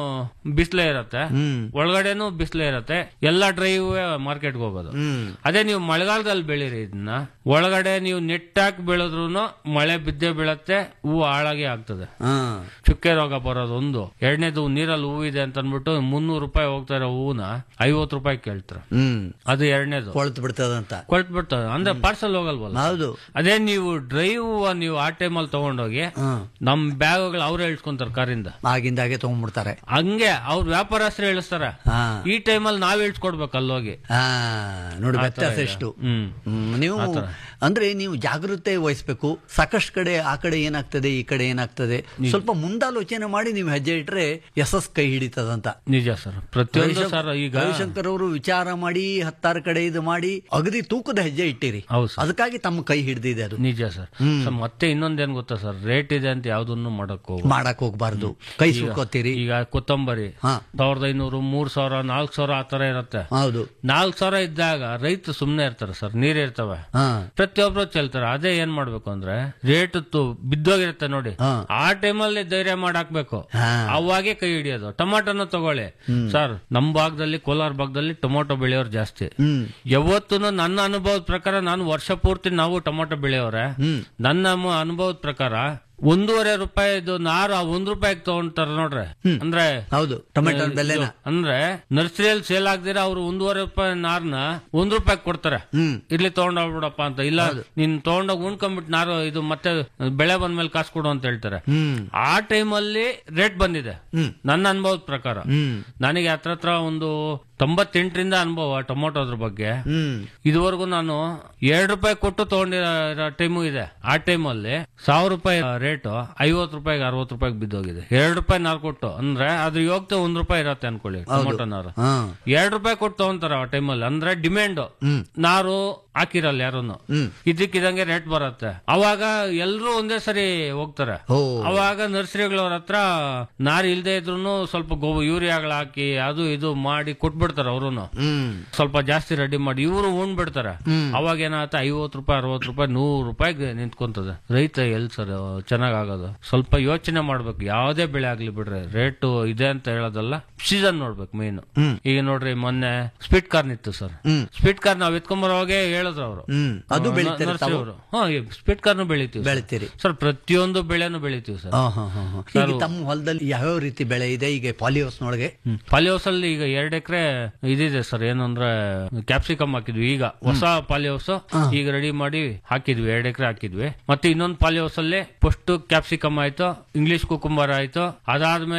Speaker 4: ಬಿಸಿಲೇ ಇರತ್ತೆ
Speaker 3: ಹ್ಮ್
Speaker 4: ಒಳಗಡೆನೂ ಬಿಸಿಲೇ ಇರತ್ತೆ ಎಲ್ಲಾ ಡ್ರೈವ್ ಮಾರ್ಕೆಟ್ಗೆ ಹೋಗೋದು
Speaker 3: ಹ್ಮ್
Speaker 4: ಅದೇ ನೀವು ಮಳೆಗಾಲದಲ್ಲಿ ಬೆಳೀರಿ ಇದನ್ನ ಒಳಗಡೆ ನೀವು ನೆಟ್ ಹಾಕಿ ಬೆಳೆದ್ರು ಮಳೆ ಬಿದ್ದೇ ಬೀಳತ್ತೆ ಹೂವು ಹಾಳಾಗಿ ಆಗ್ತದೆ
Speaker 3: ಹಾ
Speaker 4: ಚುಕ್ಕೆ ರೋಗ ಬರೋದು ಒಂದು ಎರಡನೇದು ನೀರಲ್ಲಿ ಹೂವು ಇದೆ ಅಂತ ಅಂದ್ಬಿಟ್ಟು ಮುನ್ನೂರು ರೂಪಾಯಿ ಹೋಗ್ತಾ ಇರೋ ಹೂವನ ಐವತ್ತು ರೂಪಾಯಿ ಕೇಳ್ತಾರೆ
Speaker 3: ಹ್ಮ್
Speaker 4: ಅದು ಎರಡನೇದು
Speaker 3: ಕೊಳ್ತು ಬಿಡ್ತದಂತ
Speaker 4: ಕೊಳ್ತು ಬಿಡ್ತದೆ ಅಂದ್ರೆ ಪಾರ್ಸಲ್ ಹೋಗಲ್ವಲ್ಲ
Speaker 3: ಹೌದು
Speaker 4: ಅದೇ ನೀವು ಡ್ರೈವ್ ನೀವು ಆ ಟೈಮಲ್ಲಿ ತಗೊಂಡೋಗಿ
Speaker 3: ಹ್ಮ್
Speaker 4: ನಮ್ ಬ್ಯಾಗ್ಗಳು ಅವ್ರೇ ಇಳ್ಸ್ಕೊಂತಾರೆ ಕಾರಿಂದ
Speaker 3: ಆಗಿಂದಾಗೆ ತಗೊಂಡ್ಬಿಡ್ತಾರೆ
Speaker 4: ಹಂಗೆ ಅವ್ರ ವ್ಯಾಪಾರಸ್ಥರು ಇಳಿಸ್ತಾರ
Speaker 3: ಹಾ
Speaker 4: ಈ ಟೈಮಲ್ಲಿ ನಾವ್ ಇಳ್ಸ್ಕೊಡ್ಬೇಕು ಅಲ್ಲೋಗಿ
Speaker 3: ಹಾ ನೋಡಿ ವ್ಯತ್ಯಾಸ ಎಷ್ಟು
Speaker 4: ಹ್ಮ್
Speaker 3: ಹ್ಮ್, ನೀವು ಅಂದ್ರೆ ನೀವು ಜಾಗೃತೆ ವಹಿಸ್ಬೇಕು ಸಾಕಷ್ಟು ಕಡೆ ಆ ಕಡೆ ಏನಾಗ್ತದೆ ಈ ಕಡೆ ಏನಾಗ್ತದೆ ಸ್ವಲ್ಪ ಮುಂದಾಲೋಚನೆ ಮಾಡಿ ನೀವು ಹೆಜ್ಜೆ ಇಟ್ರೆ ಯಶಸ್ ಕೈ ಹಿಡಿತದಂತ
Speaker 4: ನಿಜ ಸರ್ ಪ್ರತಿಯೊಂದು
Speaker 3: ರವಿಶಂಕರ್-
Speaker 4: ಸರ್ ಈಗ
Speaker 3: ರವಿಶಂಕರ್ ಅವರು ವಿಚಾರ ಮಾಡಿ ಹತ್ತಾರು ಕಡೆ ಇದು ಮಾಡಿ ಅಗದಿ ತೂಕದ ಹೆಜ್ಜೆ ಇಟ್ಟಿರಿ
Speaker 4: ಹೌದು ಸರ್
Speaker 3: ಅದಕ್ಕಾಗಿ ತಮ್ಮ ಕೈ ಹಿಡಿದಿದೆ ಅದು
Speaker 4: ನಿಜ ಸರ್ ಸರ್, ಮತ್ತೆ ಇನ್ನೊಂದೇನ್ ಗೊತ್ತಾ ಸರ್ ರೇಟ್ ಇದೆ ಅಂತ ಯಾವ್ದನ್ನು ಮಾಡಕ್ ಹೋಗ
Speaker 3: ಮಾಡಕ್ ಹೋಗ್ಬಾರ್ದು ಕೈ ಸುಕ್ಕೋತೀರಿ
Speaker 4: ಈಗ ಕೊತ್ತಂಬರಿ
Speaker 3: ಹಾ
Speaker 4: ಸಾವಿರದ ಐನೂರು ಮೂರ್ ಸಾವಿರ ನಾಲ್ಕು ಸಾವಿರ ಆ ತರ ಇರತ್ತೆ
Speaker 3: ಹೌದು
Speaker 4: ನಾಲ್ಕು ಸಾವಿರ ಇದ್ದಾಗ ರೈತರು ಸುಮ್ನೆ ಇರ್ತಾರೆ ಸರ್ ನೀರ್ ಇರ್ತವೆ
Speaker 3: ಹಾ
Speaker 4: ಪ್ರತಿಯೊಬ್ರು ಚೆಲ್ತಾರೆ ಅದೇ ಏನ್ ಮಾಡ್ಬೇಕು ಅಂದ್ರೆ ರೇಟ್ ಬಿದ್ದೋಗಿರುತ್ತೆ ನೋಡಿ
Speaker 3: ಹಾ.
Speaker 4: ಆ ಟೈಮಲ್ಲಿ ಧೈರ್ಯ ಮಾಡಾಕ್ಬೇಕು
Speaker 3: ಹಾ.
Speaker 4: ಅವಾಗೆ ಕೈ ಹಿಡಿಯೋದು ಟೊಮಾಟೋನ ತಗೊಳ್ಳಿ ಸರ್ ನಮ್ ಭಾಗದಲ್ಲಿ ಕೋಲಾರ ಭಾಗದಲ್ಲಿ ಟೊಮೊಟೊ ಬೆಳೆಯೋರು ಜಾಸ್ತಿ
Speaker 3: ಹ್ಮ್
Speaker 4: ಯಾವತ್ತೂ ನನ್ನ ಅನುಭವದ ಪ್ರಕಾರ ನಾನು ವರ್ಷ ಪೂರ್ತಿ ನಾವು ಟೊಮೊಟೊ ಬೆಳೆಯೋರೆ
Speaker 3: ಹ್ಮ್
Speaker 4: ನನ್ನ ಮ- ಅನುಭವದ ಪ್ರಕಾರ ಒಂದೂವರೆ ರೂಪಾಯಿದು ನಾರು ಆ ಒಂದ್ ರೂಪಾಯಿಗೆ ತಗೊಂತಾರ ನೋಡ್ರೆ ಅಂದ್ರೆ
Speaker 3: ಹೌದು ಟೊಮೆಟೊ ಬೆಲೆನ
Speaker 4: ಇದು, ಅಂದ್ರೆ ನರ್ಸರಿಯಲ್ಲಿ ಸೇಲ್ ಆಗ್ದಿರ ಅವ್ರು ಒಂದೂವರೆ ರೂಪಾಯಿ ನಾರ್ನ ಒಂದ್ ರೂಪಾಯಿ ಕೊಡ್ತಾರೆ
Speaker 3: ಹ್ಮ್
Speaker 4: ಇರ್ಲಿ ತಗೊಂಡೋಗ್ಬಿಡಪ್ಪ ಅಂತ ಇಲ್ಲ ನೀನ್ ತಗೊಂಡೋಗಿ ಉಣ್ಕೊಂಡ್ಬಿಟ್ಟು ನಾರು ಇದು ಮತ್ತೆ ಬೆಳೆ ಬಂದ್ಮೇಲೆ ಕಾಸು ಕೊಡು ಅಂತ ಹೇಳ್ತಾರೆ
Speaker 3: ಹ್ಮ್
Speaker 4: ಆ ಟೈಮಲ್ಲಿ ರೇಟ್ ಬಂದಿದೆ
Speaker 3: ಹ್ಮ್.
Speaker 4: ನನ್ನ ಅನುಭವದ ಪ್ರಕಾರ
Speaker 3: ಹ್ಮ್
Speaker 4: ನನಗೆ ಹತ್ರ ಹತ್ರ ಒಂದು ತೊಂಬತ್ತೆಂಟರಿಂದ ಅನುಭವ ಟೊಮೊಟೊದ್ರ ಬಗ್ಗೆ
Speaker 3: ಹ್ಮ್
Speaker 4: ಇದುವರೆಗೂ ನಾನು ಎರಡು ರೂಪಾಯಿ ಕೊಟ್ಟು ತಗೊಂಡಿರೋ ಟೈಮು ಇದೆ ಆ ಟೈಮಲ್ಲಿ ಸಾವಿರ ರೂಪಾಯಿ ರೇಟು ಐವತ್ತು ರೂಪಾಯಿಗೆ ಅರವತ್ತು ರೂಪಾಯಿಗೆ ಬಿದ್ದೋಗಿದೆ ಎರಡು ರೂಪಾಯಿ ನಾರು ಕೊಟ್ಟು ಅಂದ್ರೆ ಅದ್ರ ಯೋಗ್ತ ಒಂದ್ ರೂಪಾಯಿ ಇರತ್ತೆ ಅನ್ಕೊಳ್ಳಿ ಟೊಮೊಟೊ ನಾರು
Speaker 3: ಹಾ
Speaker 4: ಎರಡು ರೂಪಾಯಿ ಕೊಟ್ಟು ತಗೊಂತಾರ ಆ ಟೈಮಲ್ಲಿ ಅಂದ್ರೆ ಡಿಮ್ಯಾಂಡ್
Speaker 3: ಹ್ಮ್
Speaker 4: ನಾರು ಹಾಕಿರಲ್ಲ ಯಾರನ್ನು
Speaker 3: ಹ್ಮ್
Speaker 4: ಇದಕ್ಕಿದಂಗೆ ರೇಟ್ ಬರುತ್ತೆ ಅವಾಗ ಎಲ್ರು ಒಂದೇ ಸರಿ ಹೋಗ್ತಾರೆ
Speaker 3: ಓ
Speaker 4: ಅವಾಗ ನರ್ಸರಿಗಳವ್ರ ಹತ್ರ ನಾರ್ ಇಲ್ದೇ ಇದ್ರು ಸ್ವಲ್ಪ ಗೋ ಯೂರಿಯಾಗಳು ಹಾಕಿ ಅದು ಇದು ಮಾಡಿ ಕೊಟ್ಬಿಡ್ತಾರೆ ಅವರು
Speaker 3: ಹ್ಮ್
Speaker 4: ಸ್ವಲ್ಪ ಜಾಸ್ತಿ ರೆಡಿ ಮಾಡಿ ಇವರು ಉಣ್ಬಿಡ್ತಾರೆ
Speaker 3: ಹ್ಮ್.
Speaker 4: ಅವಾಗ ಏನಾಗುತ್ತೆ ಐವತ್ತು ರೂಪಾಯಿ ಅರವತ್ತು ರೂಪಾಯಿ ನೂರು ರೂಪಾಯಿಗೆ ನಿಂತ್ಕೊಂತದೆ ರೈತ ಎಲ್ ಸರ್ ಚೆನ್ನಾಗ್ ಆಗೋದು ಸ್ವಲ್ಪ ಯೋಚನೆ ಮಾಡ್ಬೇಕು ಯಾವ್ದೇ ಬೆಳೆ ಆಗ್ಲಿ ಬಿಡ್ರಿ ರೇಟ್ ಇದೆ ಅಂತ ಹೇಳೋದಲ್ಲ ಸೀಸನ್ ನೋಡ್ಬೇಕು ಮೇನ್
Speaker 3: ಹ್ಮ್.
Speaker 4: ಈಗ ನೋಡ್ರಿ ಮೊನ್ನೆ ಸ್ಪೀಡ್ ಕಾರ್ನ್ ಇತ್ತು ಸರ್
Speaker 3: ಹ್ಮ್
Speaker 4: ಸ್ಪೀಡ್ ಕಾರ್ ನಾವ್ ಎತ್ಕೊಂಬರೋವಾಗೆ ಹೇಳಿದ್ರು ಅವರು
Speaker 3: ಹ್ಮ್ ಅದು ಬೆಳಿತಾರೆ ತಾವು
Speaker 4: ಅವರು ಹಾ ಸ್ಪೀಡ್ ಕಾರ್ನು ಬೆಳಿತೀವಿ ಸರ್.
Speaker 3: ಬೆಳಿತೀರಿ
Speaker 4: ಸರ್ ಪ್ರತಿಯೊಂದು ಬೆಳೆನೂ ಬೆಳಿತೀವಿ ಸರ್
Speaker 3: ಹಾ ಹಾ ಹಾ ಹಾ. ಈಗ ತಮ್ಮ ಹೊಲದಲ್ಲಿ ಯಾವ್ಯಾವ ರೀತಿ ಬೆಳೆ ಇದೆ ಈಗ ಪಾಲಿಹೌಸ್ನೊಳಗೆ
Speaker 4: ಪಾಲಿಹೌಸ್ ಅಲ್ಲಿ ಈಗ ಎರಡ್ ಎಕರೆ ಇದಿದೆ ಸರ್ ಏನು ಅಂದ್ರೆ ಕ್ಯಾಪ್ಸಿಕಮ್ ಹಾಕಿದ್ವಿ ಈಗ ಹೊಸ ಪಾಲಿಹೌಸ್ ಈಗ ರೆಡಿ ಮಾಡಿ ಹಾಕಿದ್ವಿ ಎರಡ್ ಎಕರೆ ಹಾಕಿದ್ವಿ ಮತ್ತೆ ಇನ್ನೊಂದು ಪಾಲಿಹೌಸ್ ಅಲ್ಲಿ ಫಸ್ಟ್ ಕ್ಯಾಪ್ಸಿಕಮ್ ಆಯ್ತು ಇಂಗ್ಲಿಷ್ ಕುಕುಂಬರ್ ಆಯ್ತು ಅದಾದ್ಮೇಲೆ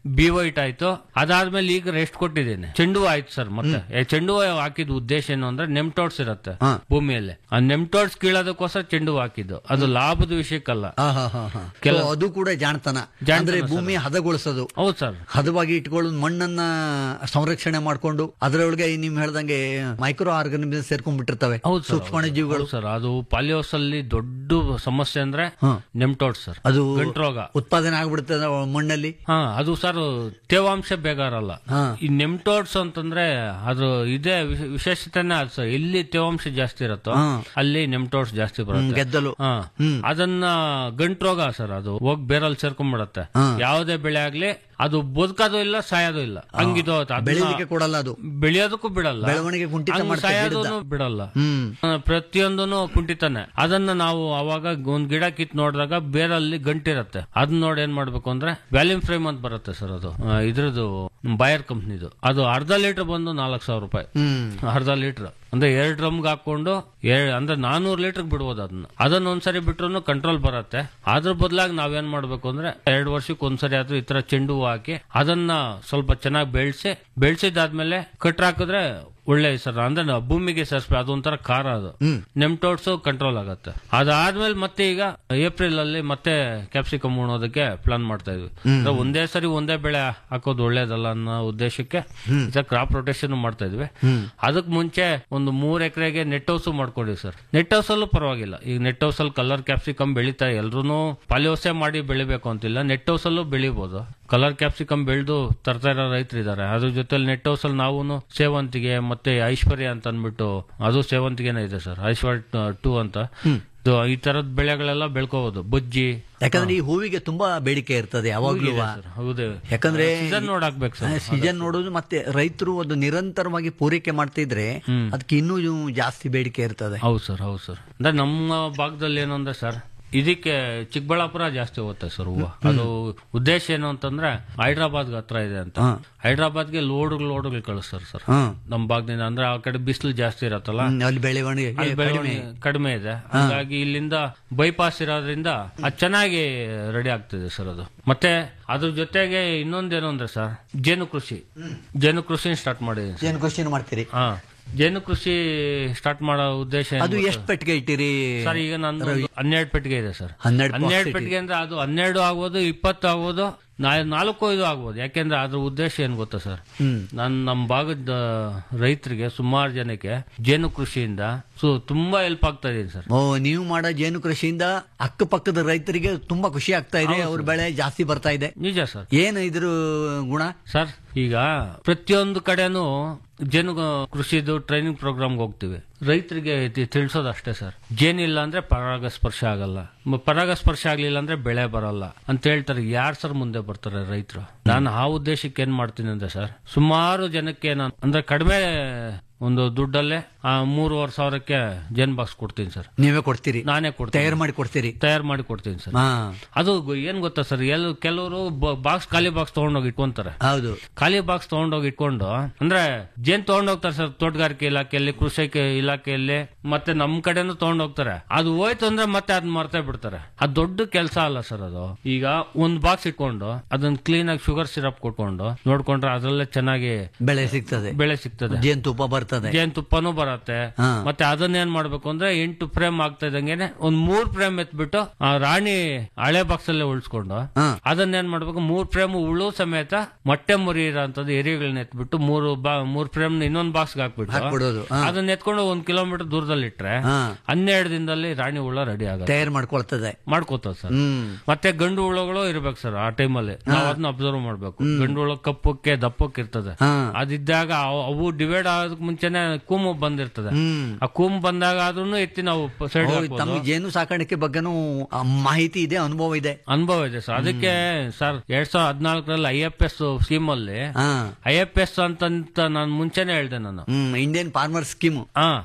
Speaker 4: ಬಿ ವೈಟ್ ಆಯ್ತು ಅದಾದ್ಮೇಲೆ ಈಗ ರೆಸ್ಟ್ ಕೊಟ್ಟಿದ್ದೇನೆ ಚೆಂಡು ಹೂವು ಆಯ್ತು ಸರ್ ಮತ್ತೆ ಏ, ಚೆಂಡು ಹೂವು ಹಾಕಿದ ಉದ್ದೇಶ ಏನು ಅಂದ್ರೆ ನೆಮ್ಟೋಡ್ಸ್ ಇರುತ್ತೆ
Speaker 3: ಹಾ.
Speaker 4: ಭೂಮಿಯಲ್ಲಿ ಆ ನೆಮ್ಟೋಡ್ಸ್ ಕೀಳೋದಕ್ಕೋಸ್ಕರ ಚೆಂಡು ಹೂವು ಹಾಕಿದ್ದು ಅದು ಲಾಭದ ವಿಷಯಕ್ಕಲ್ಲ
Speaker 3: ಆ, ಹಾ, ಹಾ, ಹಾ.
Speaker 4: ಕೆಲ-
Speaker 3: So, ಅದು ಕೂಡ ಜಾಣತನ
Speaker 4: ಜಾಣತನ
Speaker 3: ಅಂದ್ರೆ
Speaker 4: ಸರ್.
Speaker 3: ಭೂಮಿ ಹದಗೊಳಿಸೋದು
Speaker 4: ಹೌದು ಸರ್
Speaker 3: ಹದವಾಗಿ ಇಟ್ಕೊಳ್ಳೋದು ಮಣ್ಣನ್ನ ಸಂರಕ್ಷಣೆ ಮಾಡ್ಕೊಂಡು ಅದರೊಳಗೆ ನಿಮ್ ಹೇಳ್ದಂಗೆ ಮೈಕ್ರೋ ಆರ್ಗನಿಸಮ್ ಸೇರ್ಕೊಂಡ್ಬಿಟ್ಟಿರ್ತವೆ
Speaker 4: ಹೌದು ಸರ್
Speaker 3: ಸೂಕ್ಷ್ಮಾಣುಜೀವಿಗಳು
Speaker 4: ಹೌದು ಸರ್ ಅದು ಪಾಲಿಯೋಸ್ ಅಲ್ಲಿ ದೊಡ್ಡ ಸಮಸ್ಯೆ ಅಂದ್ರೆ
Speaker 3: ಹಾ.
Speaker 4: ನೆಮ್ಟೋಡ್ಸ್ ಸರ್
Speaker 3: ಅದು
Speaker 4: ಗಂಟ್ರೋಗ
Speaker 3: ಉತ್ಪಾದನೆ ಆಗ್ಬಿಡುತ್ತೆ ಮಣ್ಣಲ್ಲಿ
Speaker 4: ಹಾ ಅದು ಸರ್ ತೇವಾಂಶ ಬೇಗ ಇರಲ್ಲ
Speaker 3: ಹಾ.
Speaker 4: ಈ ನೆಮ್ಟೋಡ್ಸ್ ಅಂತಂದ್ರೆ ಅದು ಇದೇ ವಿಶ್- ವಿಶೇಷತೆನೇ ಅದು ಸರ್ ಎಲ್ಲಿ ತೇವಾಂಶ ಜಾಸ್ತಿ ಇರುತ್ತೋ
Speaker 3: ಹಾ.
Speaker 4: ಅಲ್ಲಿ ನೆಮ್ಟೋಡ್ಸ್ ಜಾಸ್ತಿ
Speaker 3: ಹ್ಮ್,
Speaker 4: ಬರುತ್ತೆ
Speaker 3: ಗೆದ್ದಲು
Speaker 4: ಹಾ.
Speaker 3: ಹ್ಮ್.
Speaker 4: ಅದನ್ನ ಗಂಟ್ರೋಗ ಸರ್ ಅದು ಹೋಗಿ ಬೇರಲ್ಲಿ ಸೇರ್ಕೊಂಡ್ಬಿಡತ್ತೆ
Speaker 3: ಹಾ.
Speaker 4: ಯಾವುದೇ ಬೆಳೆ ಆಗ್ಲಿ ಅದು ಬದುಕೋದು ಇಲ್ಲ ಸಾಯೋದು ಇಲ್ಲ ಹಂಗಿದು ಅದನ್ನ
Speaker 3: ಬೆಳಿಲಿಕ್ಕೆ ಕೊಡಲ್ಲ ಅದು
Speaker 4: ಬೆಳೆಯೋದಕ್ಕೂ ಬಿಡಲ್ಲ
Speaker 3: ಬೆಳವಣಿಗೆ ಕುಂಠಿತ
Speaker 4: ಹಂಗ್
Speaker 3: ಮಾಡ್ತಾ
Speaker 4: ಸಾಯೋದನ್ನು ಬಿಡಲ್ಲ
Speaker 3: ಹ್ಮ್
Speaker 4: ಆ, ಪ್ರತಿಯೊಂದನು ಕುಂಟಿತಾನೆ ಅದನ್ನ ನಾವು ಅವಾಗ ಒಂದ್ ಗಿಡ ಕಿತ್ ನೋಡಿದಾಗ ಬೇರಲ್ಲಿ ಗಂಟಿರತ್ತೆ ಅದನ್ನ ನೋಡಿ ಏನ್ ಮಾಡ್ಬೇಕು ಅಂದ್ರೆ ವ್ಯಾಲ್ಯೂಮ್ ಫ್ರೇಮ್ ಅಂತ ಬರುತ್ತೆ ಸರ್ ಅದು ಆ, ಇದ್ರದ್ದು ಬಾಯರ್ ಕಂಪ್ನಿದು ಅದು ಅರ್ಧ ಲೀಟರ್ ಬಂದು ನಾಲ್ಕು ಸಾವಿರ ರೂಪಾಯಿ
Speaker 3: ಹ್ಮ್
Speaker 4: ಅರ್ಧ ಲೀಟರ್ ಅಂದ್ರೆ ಎರಡ್ ಡ್ರಮ್ಗೆ ಹಾಕೊಂಡು ಏಳ್- ಅಂದ್ರೆ ನಾನೂರು ಲೀಟರ್ ಬಿಡ್ಬೋದು ಅದನ್ನ ಅದನ್ನ ಒಂದ್ಸರಿ ಬಿಟ್ರು ಕಂಟ್ರೋಲ್ ಬರುತ್ತೆ ಅದ್ರ ಬದಲಾಗಿ ನಾವೇನ್ ಮಾಡ್ಬೇಕು ಅಂದ್ರೆ ಎರಡು ವರ್ಷಕ್ಕೆ ಒಂದ್ಸರಿ ಆದ್ರೂ ಈ ತರ ಚೆಂಡು ಹೂವು ಹಾಕಿ ಅದನ್ನ ಸ್ವಲ್ಪ ಚೆನ್ನಾಗಿ ಬೆಳೆಸಿ ಬೆಳೆಸಿದಾದ್ಮೇಲೆ ಕಟ್ರ ಹಾಕಿದ್ರೆ ಒಳ್ಳೆ ಸರ್ ಅಂದ್ರೆ ನಾವು ಭೂಮಿಗೆ ಸೇರಿಸ್ಬೇಕು ಅದೊಂಥರ ಖಾರ ಅದು ನೆಮ್ಟೋಡ್ಸ್ ಕಂಟ್ರೋಲ್ ಆಗುತ್ತೆ ಅದಾದ್ಮೇಲೆ ಮತ್ತೆ ಈಗ ಏಪ್ರಿಲ್ ಅಲ್ಲಿ ಮತ್ತೆ ಕ್ಯಾಪ್ಸಿಕಮ್ ಉಣೋದಕ್ಕೆ ಪ್ಲಾನ್ ಮಾಡ್ತಾ ಇದ್ವಿ ಅಂದ್ರೆ ಒಂದೇ ಸರಿ ಒಂದೇ ಬೆಳೆ ಹಾಕೋದು ಒಳ್ಳೇದಲ್ಲ ಅನ್ನೋ ಉದ್ದೇಶಕ್ಕೆ ಕ್ರಾಪ್ ರೊಟೇಷನ್ ಮಾಡ್ತಾ ಇದ್ವಿ ಅದಕ್ಕೆ ಮುಂಚೆ ಒಂದು ಮೂರ್ ಎಕರೆಗೆ ನೆಟ್ ಹೌಸ್ ಮಾಡ್ಕೊಂಡಿವಿ ಸರ್ ನೆಟ್ ಹೌಸ್ ಅಲ್ಲೂ ಪರವಾಗಿಲ್ಲ ಈಗ ನೆಟ್ ಹೌಸ್ ಅಲ್ಲಿ ಕಲರ್ ಕ್ಯಾಪ್ಸಿಕಮ್ ಬೆಳೀತಾ ಎಲ್ರು ಪಾಲಿಯೋಸೆ ಮಾಡಿ ಬೆಳಿಬೇಕು ಅಂತಿಲ್ಲ ನೆಟ್ ಹೌಸ್ ಅಲ್ಲೂ ಬೆಳಿಬಹುದು ಕಲರ್ ಕ್ಯಾಪ್ಸಿಕಮ್ ಬೆಳೆದು ತರ್ತಾ ಇರೋ ರೈತರು ಇದಾರೆ ಅದ್ರ ಜೊತೆ ನೆಟ್ ಹೌಸ್ ಅಲ್ಲಿ ನಾವು ಸೇವಂತಿಗೆ ಮತ್ತೆ ಐಶ್ವರ್ಯ ಅಂತ ಅಂದ್ಬಿಟ್ಟು ಅದು ಸೇವಂತಿಗೆನೇ ಇದೆ ಸರ್ ಐಶ್ವರ್ಯ ಟೂ ಅಂತ ಇದು ಈ ತರದ ಬೆಳೆಗಳೆಲ್ಲ ಬೆಳ್ಕೋಬಹುದು ಬಜ್ಜಿ
Speaker 3: ಯಾಕಂದ್ರೆ ಈ ಹೂವಿಗೆ ತುಂಬಾ ಬೇಡಿಕೆ ಇರ್ತದೆ ಯಾವಾಗ್ಲೂ
Speaker 4: ಸರ್ ಹೌದು
Speaker 3: ಯಾಕಂದ್ರೆ
Speaker 4: ಸೀಸನ್ ನೋಡಾಕ್ಬೇಕು ಸರ್
Speaker 3: ಸೀಸನ್ ನೋಡೋದು ಮತ್ತೆ ರೈತರು ಅದು ನಿರಂತರವಾಗಿ ಪೂರೈಕೆ ಮಾಡ್ತಿದ್ರೆ ಅದಕ್ಕೆ ಇನ್ನೂ ಜಾಸ್ತಿ ಬೇಡಿಕೆ ಇರ್ತದೆ
Speaker 4: ಹೌದು ಸರ್ ಹೌದು ಸರ್ ಅಂದ್ರೆ ನಮ್ಮ ಭಾಗದಲ್ಲಿ ಏನು ಅಂದ್ರೆ ಸರ್ ಇದಕ್ಕೆ ಚಿಕ್ಕಬಳ್ಳಾಪುರ ಜಾಸ್ತಿ ಹೋಗುತ್ತೆ ಸರ್ ಹೂವು ಅದು ಉದ್ದೇಶ ಏನು ಅಂತಂದ್ರೆ ಹೈದ್ರಾಬಾದ್ ಹತ್ರ ಇದೆ ಅಂತ ಹೈದ್ರಾಬಾದ್ಗೆ ಲೋಡ್ಗಳು ಲೋಡ್ಗಳು ಕಳಿಸ್ತಾರೆ ಸರ್
Speaker 3: ಹ್ಮ್
Speaker 4: ನಮ್ಮ ಭಾಗದಿಂದ ಅಂದ್ರೆ ಆ ಕಡೆ ಬಿಸಿಲು ಜಾಸ್ತಿ ಇರತ್ತಲ್ಲ
Speaker 3: ಹ್ಮ್, ಅಲ್ಲಿ ಬೆಳವಣಿಗೆ
Speaker 4: ಅಲ್ಲಿ ಬೆಳವಣಿಗೆ ಕಡಿಮೆ ಇದೆ ಹಾಗಾಗಿ ಇಲ್ಲಿಂದ ಬೈಪಾಸ್ ಇರೋದ್ರಿಂದ ಅದು ಚೆನ್ನಾಗಿ ರೆಡಿ ಆಗ್ತಿದೆ ಸರ್ ಅದು ಮತ್ತೆ ಅದ್ರ ಜೊತೆಗೆ ಇನ್ನೊಂದೇನು ಅಂದ್ರೆ ಸರ್ ಜೇನು ಕೃಷಿ ಜೇನು ಕೃಷಿ ಸ್ಟಾರ್ಟ್ ಮಾಡಿದ್ದೀನಿ ಸರ್.
Speaker 3: ಏನು ಕ್ವಶನ್ ಮಾಡ್ತೀರಿ
Speaker 4: ಹಾ ಜೇನು ಕೃಷಿ ಸ್ಟಾರ್ಟ್ ಮಾಡೋ ಉದ್ದೇಶ ಏನು
Speaker 3: ಅದು
Speaker 4: ಗೊತ್ತಾ?
Speaker 3: ಎಷ್ಟು ಪೆಟ್ಟಿಗೆ ಇಟ್ಟಿರಿ
Speaker 4: ಸರ್ ಈಗ ನಂದು ಒಂದು ಹನ್ನೆರಡು ಪೆಟ್ಟಿಗೆ ಇದೆ ಸರ್
Speaker 3: ಹನ್ನೆರಡು
Speaker 4: ಹನ್ನೆರಡು
Speaker 3: box
Speaker 4: ಪೆಟ್ಟಿಗೆ ಅಂದ್ರೆ ಅದು ಹನ್ನೆರಡು ಆಗ್ಬೋದು ಇಪ್ಪತ್ತು ಆಗ್ಬೋದು ನಾ- ನಾಲ್ಕು ಐದು ಆಗ್ಬೋದು ಯಾಕೆಂದ್ರೆ ಅದ್ರ ಉದ್ದೇಶ ಏನ್ ಗೊತ್ತಾ ಸರ್
Speaker 3: ಹ್ಮ್
Speaker 4: ನಾನು ನಮ್ಮ ಭಾಗದ ರೈತರಿಗೆ ಸುಮಾರು ಜನಕ್ಕೆ ಜೇನು ಕೃಷಿಯಿಂದ ಸೊ ತುಂಬಾ ಹೆಲ್ಪ್ ಆಗ್ತಾ ಇದೆ ಸರ್
Speaker 3: ಓ ನೀವು ಮಾಡೋ ಜೇನು ಕೃಷಿಯಿಂದ ಅಕ್ಕಪಕ್ಕದ ರೈತರಿಗೆ ತುಂಬಾ ಖುಷಿ ಆಗ್ತಾ ಇದೆ ಅವ್ರ ಬೆಳೆ ಜಾಸ್ತಿ ಬರ್ತಾ ಇದೆ
Speaker 4: ನಿಜ ಸರ್
Speaker 3: ಏನು ಇದ್ರ ಗುಣ
Speaker 4: ಸರ್ ಈಗ ಪ್ರತಿಯೊಂದು ಕಡೆನೂ ಜೇನು ಕೃಷಿದು ಟ್ರೈನಿಂಗ್ ಪ್ರೋಗ್ರಾಮ್ಗೆ ಹೋಗ್ತೀವಿ ರೈತರಿಗೆ ತಿ- ತಿಳ್ಸೋದು ಅಷ್ಟೇ ಸರ್ ಜೇನಿಲ್ಲ ಅಂದ್ರೆ ಪರಾಗಸ್ಪರ್ಶ ಆಗಲ್ಲ ಮ- ಪರಾಗಸ್ಪರ್ಶ ಆಗ್ಲಿಲ್ಲ ಅಂದ್ರೆ ಬೆಳೆ ಬರಲ್ಲ ಅಂತ ಹೇಳ್ತಾರೆ ಯಾರ್ ಸರ್ ಮುಂದೆ ಬರ್ತಾರೆ ರೈತರು ನಾನು ಆ ಉದ್ದೇಶಕ್ಕೆ ಏನ್ ಮಾಡ್ತೀನಿ ಅಂದ್ರೆ ಸರ್ ಸುಮಾರು ಜನಕ್ಕೆ ನಾನು ಅಂದ್ರೆ ಕಡಿಮೆ ಒಂದು ದುಡ್ಡಲ್ಲೇ ಆ ಮೂರುವರೆ ಸಾವಿರಕ್ಕೆ ಜೇನ್ ಬಾಕ್ಸ್ ಕೊಡ್ತೀನಿ ಸರ್
Speaker 3: ನೀವೇ ಕೊಡ್ತೀರಿ
Speaker 4: ನಾನೇ ಕೊಡ್ತೀನಿ
Speaker 3: ತಯಾರು ಮಾಡಿ ಕೊಡ್ತೀರಿ
Speaker 4: ತಯಾರು ಮಾಡಿ ಕೊಡ್ತೀನಿ ಸರ್
Speaker 3: ಹಾ
Speaker 4: ಅದು ಗೊ- ಏನ್ ಗೊತ್ತಾ ಸರ್ ಎಲ್ ಕೆಲವರು ಬಾಕ್ಸ್ ಖಾಲಿ ಬಾಕ್ಸ್ ತಗೊಂಡೋಗಿ ಇಟ್ಕೊಂತಾರೆ
Speaker 3: ಹೌದು
Speaker 4: ಖಾಲಿ ಬಾಕ್ಸ್ ತಗೊಂಡೋಗಿ ಇಟ್ಕೊಂಡು ಅಂದ್ರೆ ಜೇನ್ ತಗೊಂಡೋಗ್ತಾರೆ ಸರ್ ತೋಟಗಾರಿಕೆ ಇಲಾಖೆಯಲ್ಲಿ ಕೃಷಿ ಇಲಾಖೆಯಲ್ಲಿ ಮತ್ತೆ ನಮ್ ಕಡೆನೂ ತಗೊಂಡೋಗ್ತಾರೆ ಅದು ಹೋಯ್ತು ಅಂದ್ರೆ ಮತ್ತೆ ಅದ್ ಮರ್ತೇ ಬಿಡ್ತಾರೆ ಅದು ದೊಡ್ಡ ಕೆಲಸ ಅಲ್ಲ ಸರ್ ಅದು ಈಗ ಒಂದ್ ಬಾಕ್ಸ್ ಇಟ್ಕೊಂಡು ಅದನ್ನ ಕ್ಲೀನ್ ಆಗಿ ಶುಗರ್ ಸಿರಪ್ ಕೊಟ್ಕೊಂಡು ನೋಡ್ಕೊಂಡ್ರೆ ಅದ್ರಲ್ಲೇ ಚೆನ್ನಾಗಿ
Speaker 3: ಬೆಳೆ ಸಿಗ್ತದೆ
Speaker 4: ಬೆಳೆ ಸಿಗ್ತದೆ
Speaker 3: ಜೇನು ತುಪ್ಪ ಬರ್ತದೆ
Speaker 4: ಜೇನ್ ತುಪ್ಪನೂ ಬರತ್ತೆ
Speaker 3: ಹಾ.
Speaker 4: ಮತ್ತೆ ಅದನ್ನ ಏನ್ ಮಾಡ್ಬೇಕು ಅಂದ್ರೆ ಎಂಟು ಫ್ರೇಮ್ ಆಗ್ತಾ ಇದ್ದಂಗೆನೆ ಒಂದ್ ಮೂರ್ ಫ್ರೇಮ್ ಎತ್ಬಿಟ್ಟು ಆ ರಾಣಿ ಹಳೆ ಬಾಕ್ಸ್ ಅಲ್ಲೇ ಉಳಿಸ್ಕೊಂಡು
Speaker 3: ಹಾ.
Speaker 4: ಅದನ್ನ ಏನ್ ಮಾಡ್ಬೇಕು ಮೂರ್ ಫ್ರೇಮ್ ಉಳು ಸಮೇತ ಮೊಟ್ಟೆ ಮುರಿ ಇರೋಂಥದ್ದು ಎರಿಗಳನ್ನ ಎತ್ಬಿಟ್ಟು ಮೂರು ಬಾ ಮೂರ್ ಫ್ರೇಮ್ ಇನ್ನೊಂದ್ ಬಾಕ್ಸ್ ಹಾಕ್ಬಿಟ್ಟು
Speaker 3: ಹಾಕ್ಬಿಡೋದು ಹಾ.
Speaker 4: ಅದನ್ನ ಎತ್ಕೊಂಡು ಒಂದ್ ಕಿಲೋಮೀಟರ್ ದೂರದಲ್ಲಿ ಇಟ್ರೆ
Speaker 3: ಹಾ.
Speaker 4: ಹನ್ನೆರಡು ದಿನದಲ್ಲಿ ರಾಣಿ ಹುಳ ರೆಡಿ ಆಗುತ್ತೆ
Speaker 3: ತಯಾರು ಮಾಡ್ಕೊಳ್ತದೆ
Speaker 4: ಮಾಡ್ಕೋತಾವ ಸರ್
Speaker 3: ಹ್ಮ್
Speaker 4: ಮತ್ತೆ ಗಂಡು ಹುಳಗಳು ಇರ್ಬೇಕು ಸರ್ ಆ ಟೈಮಲ್ಲಿ ನಾವು ಅದನ್ನ ಅಬ್ಸರ್ವ್ ಮಾಡ್ಬೇಕು ಗಂಡು ಹುಳ ಕಪ್ಪಕ್ಕೆ ದಪ್ಪಕ್ಕೆ ಇರ್ತದೆ
Speaker 3: ಹಾ
Speaker 4: ಅದಿದ್ದಾಗ ಅವ್- ಅವು ಡಿವೈಡ್ ಆಗೋದಕ್ಕೆ ಮುಂಚೆನೆ ಕೂಮು ಬಂದಿರ್ತದೆ
Speaker 3: ಹ್ಮ್
Speaker 4: ಆ ಕೂಮು ಬಂದಾಗ ಆದ್ರೂ ಎತ್ತಿ ನಾವು ಸೈಡ್
Speaker 3: ಓ, ತಮಗೆ ಜೇನು ಸಾಕಾಣಿಕೆ ಬಗ್ಗೆನೂ ಆ, ಮಾಹಿತಿ ಇದೆ ಅನುಭವ ಇದೆ
Speaker 4: ಅನುಭವ ಇದೆ ಸರ್ ಅದಕ್ಕೆ ಸರ್ ಎರಡ್ ಸಾವಿರದ ಹದಿನಾಲ್ಕರಲ್ಲಿ ಐ ಎಫ್ ಎಸ್ ಸ್ಕೀಮ್ ಅಲ್ಲಿ
Speaker 3: ಹಾ
Speaker 4: ಐ ಎಫ್ ಎಸ್ ಅಂತಂತ ನಾನು ಮುಂಚೆನೆ ಹೇಳ್ದೆ ನಾನು
Speaker 3: ಹ್ಮ್ ಇಂಡಿಯನ್ ಫಾರ್ಮರ್ ಸ್ಕೀಮ್
Speaker 4: ಹಾ